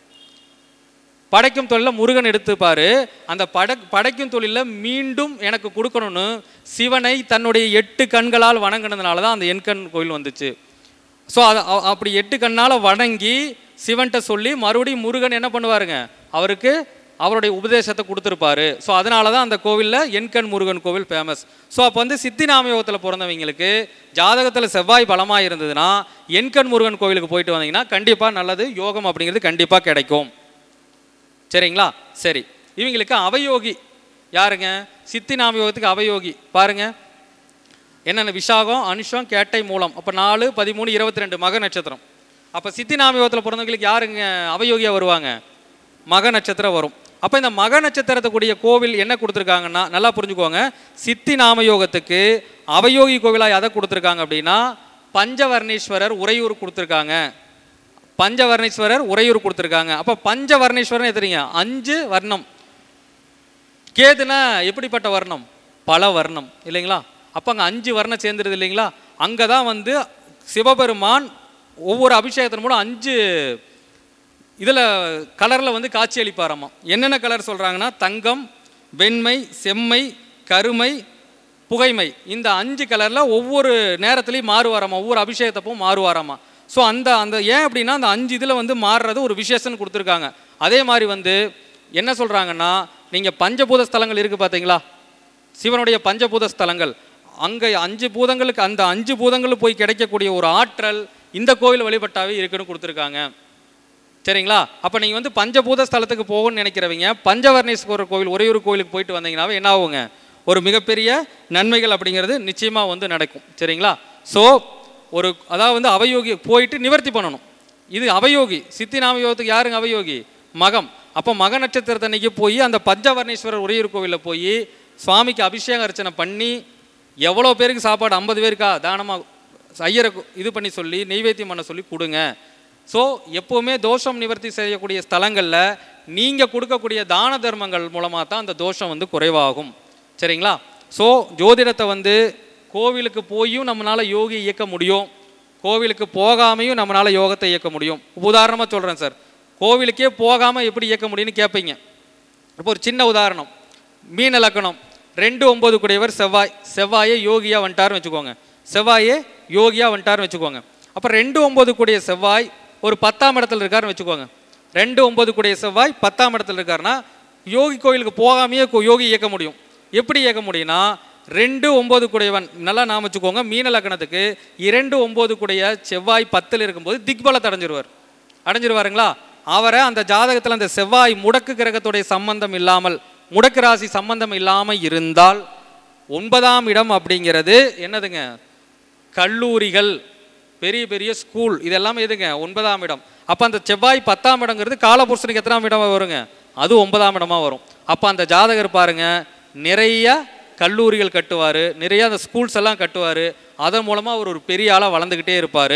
படைக்கும் தொழில முருகன் எடுத்துப்பாரு அந்த பட படைக்கும் தொழில மீண்டும் எனக்கு கொடுக்கணும்னு சிவனை தன்னுடைய எட்டு கண்களால் வணங்கினதுனால தான் அந்த எண்கண் கோயில் வந்துச்சு ஸோ அது அ- அப்படி எட்டு கண்ணால் வணங்கி சிவன்கிட்ட சொல்லி மறுபடியும் முருகன் என்ன பண்ணுவாருங்க அவருக்கு அவருடைய உபதேசத்தை கொடுத்துருப்பாரு ஸோ அதனால தான் அந்த கோவிலில் எண்கண் முருகன் கோவில் ஃபேமஸ் ஸோ அப்போ வந்து சித்தி நாமயோகத்தில் பிறந்தவங்களுக்கு ஜாதகத்தில் செவ்வாய் பலமாக இருந்ததுன்னா எண்கண் முருகன் கோவிலுக்கு போயிட்டு வந்தீங்கன்னா கண்டிப்பாக நல்லது யோகம் அப்படிங்கிறது கண்டிப்பாக கிடைக்கும் சரிங்களா சரி இவங்களுக்கு அவயோகி யாருங்க சித்தி நாமயோகத்துக்கு அவயோகி பாருங்க என்னென்ன விஷாகம் அனுஷம் கேட்டை மூலம் அப்போ நாலு பதிமூணு இருபத்தி ரெண்டு மக நட்சத்திரம் அப்போ சித்தி நாமயோகத்தில் பிறந்தவங்களுக்கு யாருங்க அவயோகியாக வருவாங்க மக நட்சத்திரம் வரும் அப்போ இந்த மக நட்சத்திரத்துக்குரிய கோவில் என்ன கொடுத்துருக்காங்கன்னா நல்லா புரிஞ்சுக்கோங்க சித்தி நாமயோகத்துக்கு அவயோகி கோவிலாக எதை கொடுத்துருக்காங்க அப்படின்னா பஞ்சவர்ணீஸ்வரர் உறையூர் கொடுத்துருக்காங்க பஞ்சவர்ணீஸ்வரர் உறையூர் கொடுத்துருக்காங்க அப்போ பஞ்சவர்ணீஸ்வரன் எதுறீங்க அஞ்சு வர்ணம் கேதுனா எப்படிப்பட்ட வர்ணம் பல வர்ணம் இல்லைங்களா அப்போ அங்கே அஞ்சு வர்ணம் சேர்ந்துருது இல்லைங்களா அங்கே தான் வந்து சிவபெருமான் ஒவ்வொரு அபிஷேகத்தின் மூலம் அஞ்சு இதில் கலரில் வந்து காட்சி அளிப்பாராமா என்னென்ன கலர் சொல்கிறாங்கன்னா தங்கம் வெண்மை செம்மை கருமை புகைமை இந்த அஞ்சு கலரில் ஒவ்வொரு நேரத்துலையும் மாறுவாராமா ஒவ்வொரு அபிஷேகத்தப்பவும் மாறுவாராமா ஸோ அந்த அந்த ஏன் அப்படின்னா அந்த அஞ்சு இதில் வந்து மாறுறது ஒரு விசேஷம்னு கொடுத்துருக்காங்க அதே மாதிரி வந்து என்ன சொல்கிறாங்கன்னா நீங்கள் பஞ்சபூத ஸ்தலங்கள் இருக்குது பார்த்தீங்களா சிவனுடைய பஞ்சபூத ஸ்தலங்கள் அங்கே அஞ்சு பூதங்களுக்கு அந்த அஞ்சு பூதங்களும் போய் கிடைக்கக்கூடிய ஒரு ஆற்றல் இந்த கோவில் வழிபட்டாவே இருக்குன்னு கொடுத்துருக்காங்க சரிங்களா அப்போ நீங்கள் வந்து பஞ்சபூத ஸ்தலத்துக்கு போகணும்னு நினைக்கிறவங்க பஞ்சவர்ணேஸ்வரர் கோவில் ஒரே ஒரு கோவிலுக்கு போயிட்டு வந்தீங்கன்னாவே என்ன ஆகுங்க ஒரு மிகப்பெரிய நன்மைகள் அப்படிங்கிறது நிச்சயமாக வந்து நடக்கும் சரிங்களா ஸோ ஒரு அதாவது வந்து அவயோகி போயிட்டு நிவர்த்தி பண்ணணும் இது அவயோகி சித்தி நாமயோகத்துக்கு யாருங்க அவயோகி மகம் அப்போ மக நட்சத்திரத்தன்னைக்கு போய் அந்த பஞ்சவர்ணேஸ்வரர் உரையூர் கோவிலில் போய் சுவாமிக்கு அபிஷேகம் அர்ச்சனை பண்ணி எவ்வளோ பேருக்கு சாப்பாடு ஐம்பது பேருக்கா தானமாக ஐயரை கு- இது பண்ணி சொல்லி நெய்வேத்தியம் பண்ண சொல்லி கொடுங்க ஸோ எப்போவுமே தோஷம் நிவர்த்தி செய்யக்கூடிய ஸ்தலங்களில் நீங்கள் கொடுக்கக்கூடிய தான தர்மங்கள் மூலமாக தான் அந்த தோஷம் வந்து குறைவாகும் சரிங்களா ஸோ ஜோதிடத்தை வந்து கோவிலுக்கு போயும் நம்மளால் யோகி இயக்க முடியும் கோவிலுக்கு போகாமையும் நம்மளால் யோகத்தை இயக்க முடியும் உதாரணமாக சொல்கிறேன் சார் கோவிலுக்கே போகாமல் எப்படி இயக்க முடியும்னு கேட்பீங்க இப்போ ஒரு சின்ன உதாரணம் மீன லக்கணம் ரெண்டு ஒன்பது கூடியவர் செவ்வாய் செவ்வாயே யோகியா வந்துட்டாருன்னு வச்சுக்கோங்க செவ்வாயே யோகியா வந்துட்டாருன்னு வச்சுக்கோங்க அப்போ ரெண்டு ஒன்பது கூடிய செவ்வாய் ஒரு பத்தாம் இடத்துல இருக்காருன்னு வச்சுக்கோங்க ரெண்டு ஒன்பது கூடிய செவ்வாய் பத்தாம் இடத்துல இருக்காருன்னா யோகி கோயிலுக்கு போகாமையே கோ- யோகி இயக்க முடியும் எப்படி இயக்க முடியும்னா ரெண்டு ஒன்பது கூடையவன் நல்லா நாம வச்சுக்கோங்க மீன லக்னத்துக்கு இரண்டு ஒன்பது கூடிய செவ்வாய் பத்தில் இருக்கும்போது திக்பலத்தை அடைஞ்சிருவார் அடைஞ்சிருவாருங்களா அவரை அந்த ஜாதகத்தில் அந்த செவ்வாய் முடக்கு கிரகத்துடைய சம்பந்தம் இல்லாமல் முடக்கு ராசி சம்பந்தம் இல்லாமல் இருந்தால் ஒன்பதாம் இடம் அப்படிங்கிறது என்னதுங்க கல்லூரிகள் பெரிய பெரிய ஸ்கூல் இதெல்லாம் எதுங்க ஒன்பதாம் இடம் அப்போ அந்த செவ்வாய் பத்தாம் இடங்கிறது காலபுருஷனுக்கு எத்தனாம் இடமா வருங்க அது ஒன்பதாம் இடமா வரும் அப்போ அந்த ஜாதகர் பாருங்க நிறைய கல்லூரிகள் கட்டுவார் நிறைய அந்த ஸ்கூல்ஸ் எல்லாம் கட்டுவார் அதன் மூலமாக அவர் ஒரு பெரிய ஆளாக வளர்ந்துக்கிட்டே இருப்பார்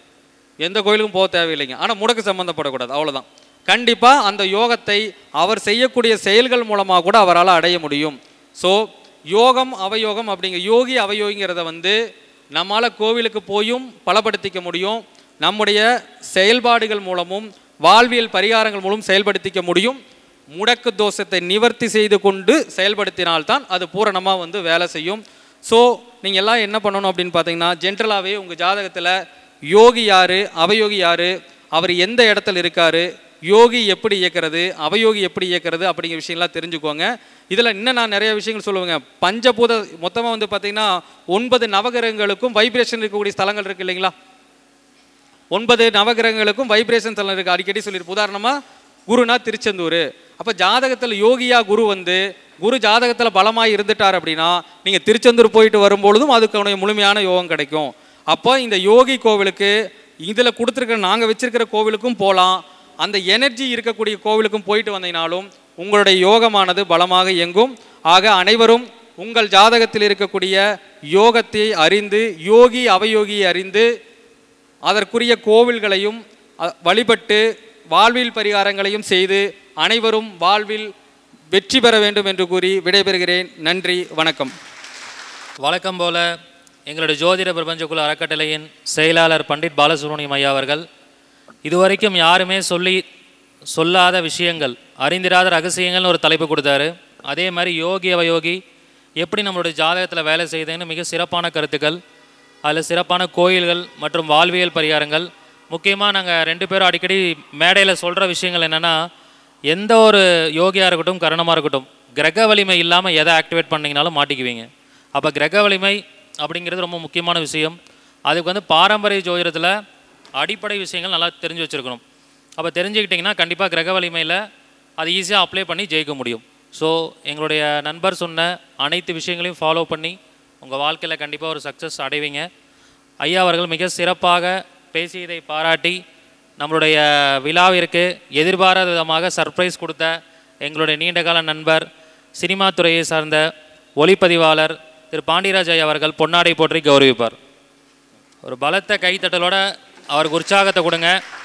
எந்த கோயிலுக்கும் போக தேவையில்லைங்க ஆனால் முடக்கு சம்மந்தப்படக்கூடாது அவ்வளவுதான் கண்டிப்பாக அந்த யோகத்தை அவர் செய்யக்கூடிய செயல்கள் மூலமாக கூட அவரால் அடைய முடியும் ஸோ யோகம் அவயோகம் அப்படிங்கிற யோகி அவயோகிங்கிறத வந்து நம்மால் கோவிலுக்கு போயும் பலப்படுத்திக்க முடியும் நம்முடைய செயல்பாடுகள் மூலமும் வாழ்வியல் பரிகாரங்கள் மூலம் செயல்படுத்திக்க முடியும் முடக்கு தோஷத்தை நிவர்த்தி செய்து கொண்டு செயல்படுத்தினால்தான் அது பூரணமாக வந்து வேலை செய்யும் ஸோ நீங்கள் எல்லாம் என்ன பண்ணணும் அப்படின்னு பார்த்தீங்கன்னா ஜென்ரலாகவே உங்கள் ஜாதகத்தில் யோகி யாரு அவயோகி யாரு அவர் எந்த இடத்துல இருக்காரு யோகி எப்படி இயக்கிறது அவயோகி எப்படி இயக்கிறது அப்படிங்கிற விஷயங்கள்லாம் தெரிஞ்சுக்கோங்க இதில் இன்னும் நான் நிறைய விஷயங்கள் சொல்லுவேங்க பஞ்சபூத மொத்தமாக வந்து பார்த்தீங்கன்னா ஒன்பது நவகிரகங்களுக்கும் வைப்ரேஷன் இருக்கக்கூடிய ஸ்தலங்கள் இருக்கு இல்லைங்களா ஒன்பது நவகிரகங்களுக்கும் வைப்ரேஷன்ஸ் எல்லாம் இருக்குது அடிக்கடி சொல்லியிருப்போம் உதாரணமாக குருனா திருச்செந்தூர் அப்போ ஜாதகத்தில் யோகியா குரு வந்து குரு ஜாதகத்தில் பலமாக இருந்துட்டார் அப்படின்னா நீங்கள் திருச்செந்தூர் போயிட்டு வரும்பொழுதும் அதுக்கு முழுமையான யோகம் கிடைக்கும் அப்போ இந்த யோகி கோவிலுக்கு இதில் கொடுத்துருக்கிற நாங்கள் வச்சிருக்கிற கோவிலுக்கும் போகலாம் அந்த எனர்ஜி இருக்கக்கூடிய கோவிலுக்கும் போயிட்டு வந்தீங்கனாலும் உங்களுடைய யோகமானது பலமாக இயங்கும் ஆக அனைவரும் உங்கள் ஜாதகத்தில் இருக்கக்கூடிய யோகத்தை அறிந்து யோகி அவயோகியை அறிந்து அதற்குரிய கோவில்களையும் அ- வழிபட்டு வாழ்வில் பரிகாரங்களையும் செய்து அனைவரும் வாழ்வில் வெற்றி பெற வேண்டும் என்று கூறி விடைபெறுகிறேன் நன்றி வணக்கம் வழக்கம் போல எங்களுடைய ஜோதிட பிரபஞ்சக்குழு அறக்கட்டளையின் செயலாளர் பண்டிட் பாலசுப்ரமணியம் ஐயா அவர்கள் இதுவரைக்கும் யாருமே சொல்லி சொல்லாத விஷயங்கள் அறிந்திராத ரகசியங்கள்னு ஒரு தலைப்பு கொடுத்தாரு அதே மாதிரி யோகி அவயோகி எப்படி நம்மளுடைய ஜாதகத்தில் வேலை செய்யுதுன்னு மிக சிறப்பான கருத்துக்கள் அதில் சிறப்பான கோயில்கள் மற்றும் வாழ்வியல் பரிகாரங்கள் முக்கியமாக நாங்கள் ரெண்டு பேரும் அடிக்கடி மேடையில் சொல்கிற விஷயங்கள் என்னென்னா எந்த ஒரு யோகியாக இருக்கட்டும் கரணமாக இருக்கட்டும் கிரக வலிமை இல்லாமல் எதை ஆக்டிவேட் பண்ணிங்கனாலும் மாட்டிக்குவீங்க அப்போ கிரக வலிமை அப்படிங்கிறது ரொம்ப முக்கியமான விஷயம் அதுக்கு வந்து பாரம்பரிய ஜோதிடத்தில் அடிப்படை விஷயங்கள் நல்லா தெரிஞ்சு வச்சுருக்கணும் அப்போ தெரிஞ்சுக்கிட்டிங்கன்னா கண்டிப்பாக கிரக வலிமையில் அது ஈஸியாக அப்ளை பண்ணி ஜெயிக்க முடியும் ஸோ எங்களுடைய நண்பர் சொன்ன அனைத்து விஷயங்களையும் ஃபாலோ பண்ணி உங்கள் வாழ்க்கையில் கண்டிப்பாக ஒரு சக்ஸஸ் அடைவீங்க ஐயா அவர்கள் மிக சிறப்பாக பேசியதை பாராட்டி நம்மளுடைய விழாவிற்கு எதிர்பாராத விதமாக சர்ப்ரைஸ் கொடுத்த எங்களுடைய நீண்டகால நண்பர் சினிமா துறையை சார்ந்த ஒளிப்பதிவாளர் திரு பாண்டியராஜ் ஐயா அவர்கள் பொன்னாடை போற்றி கௌரவிப்பார் ஒரு பலத்த கைத்தட்டலோட அவருக்கு உற்சாகத்தை கொடுங்க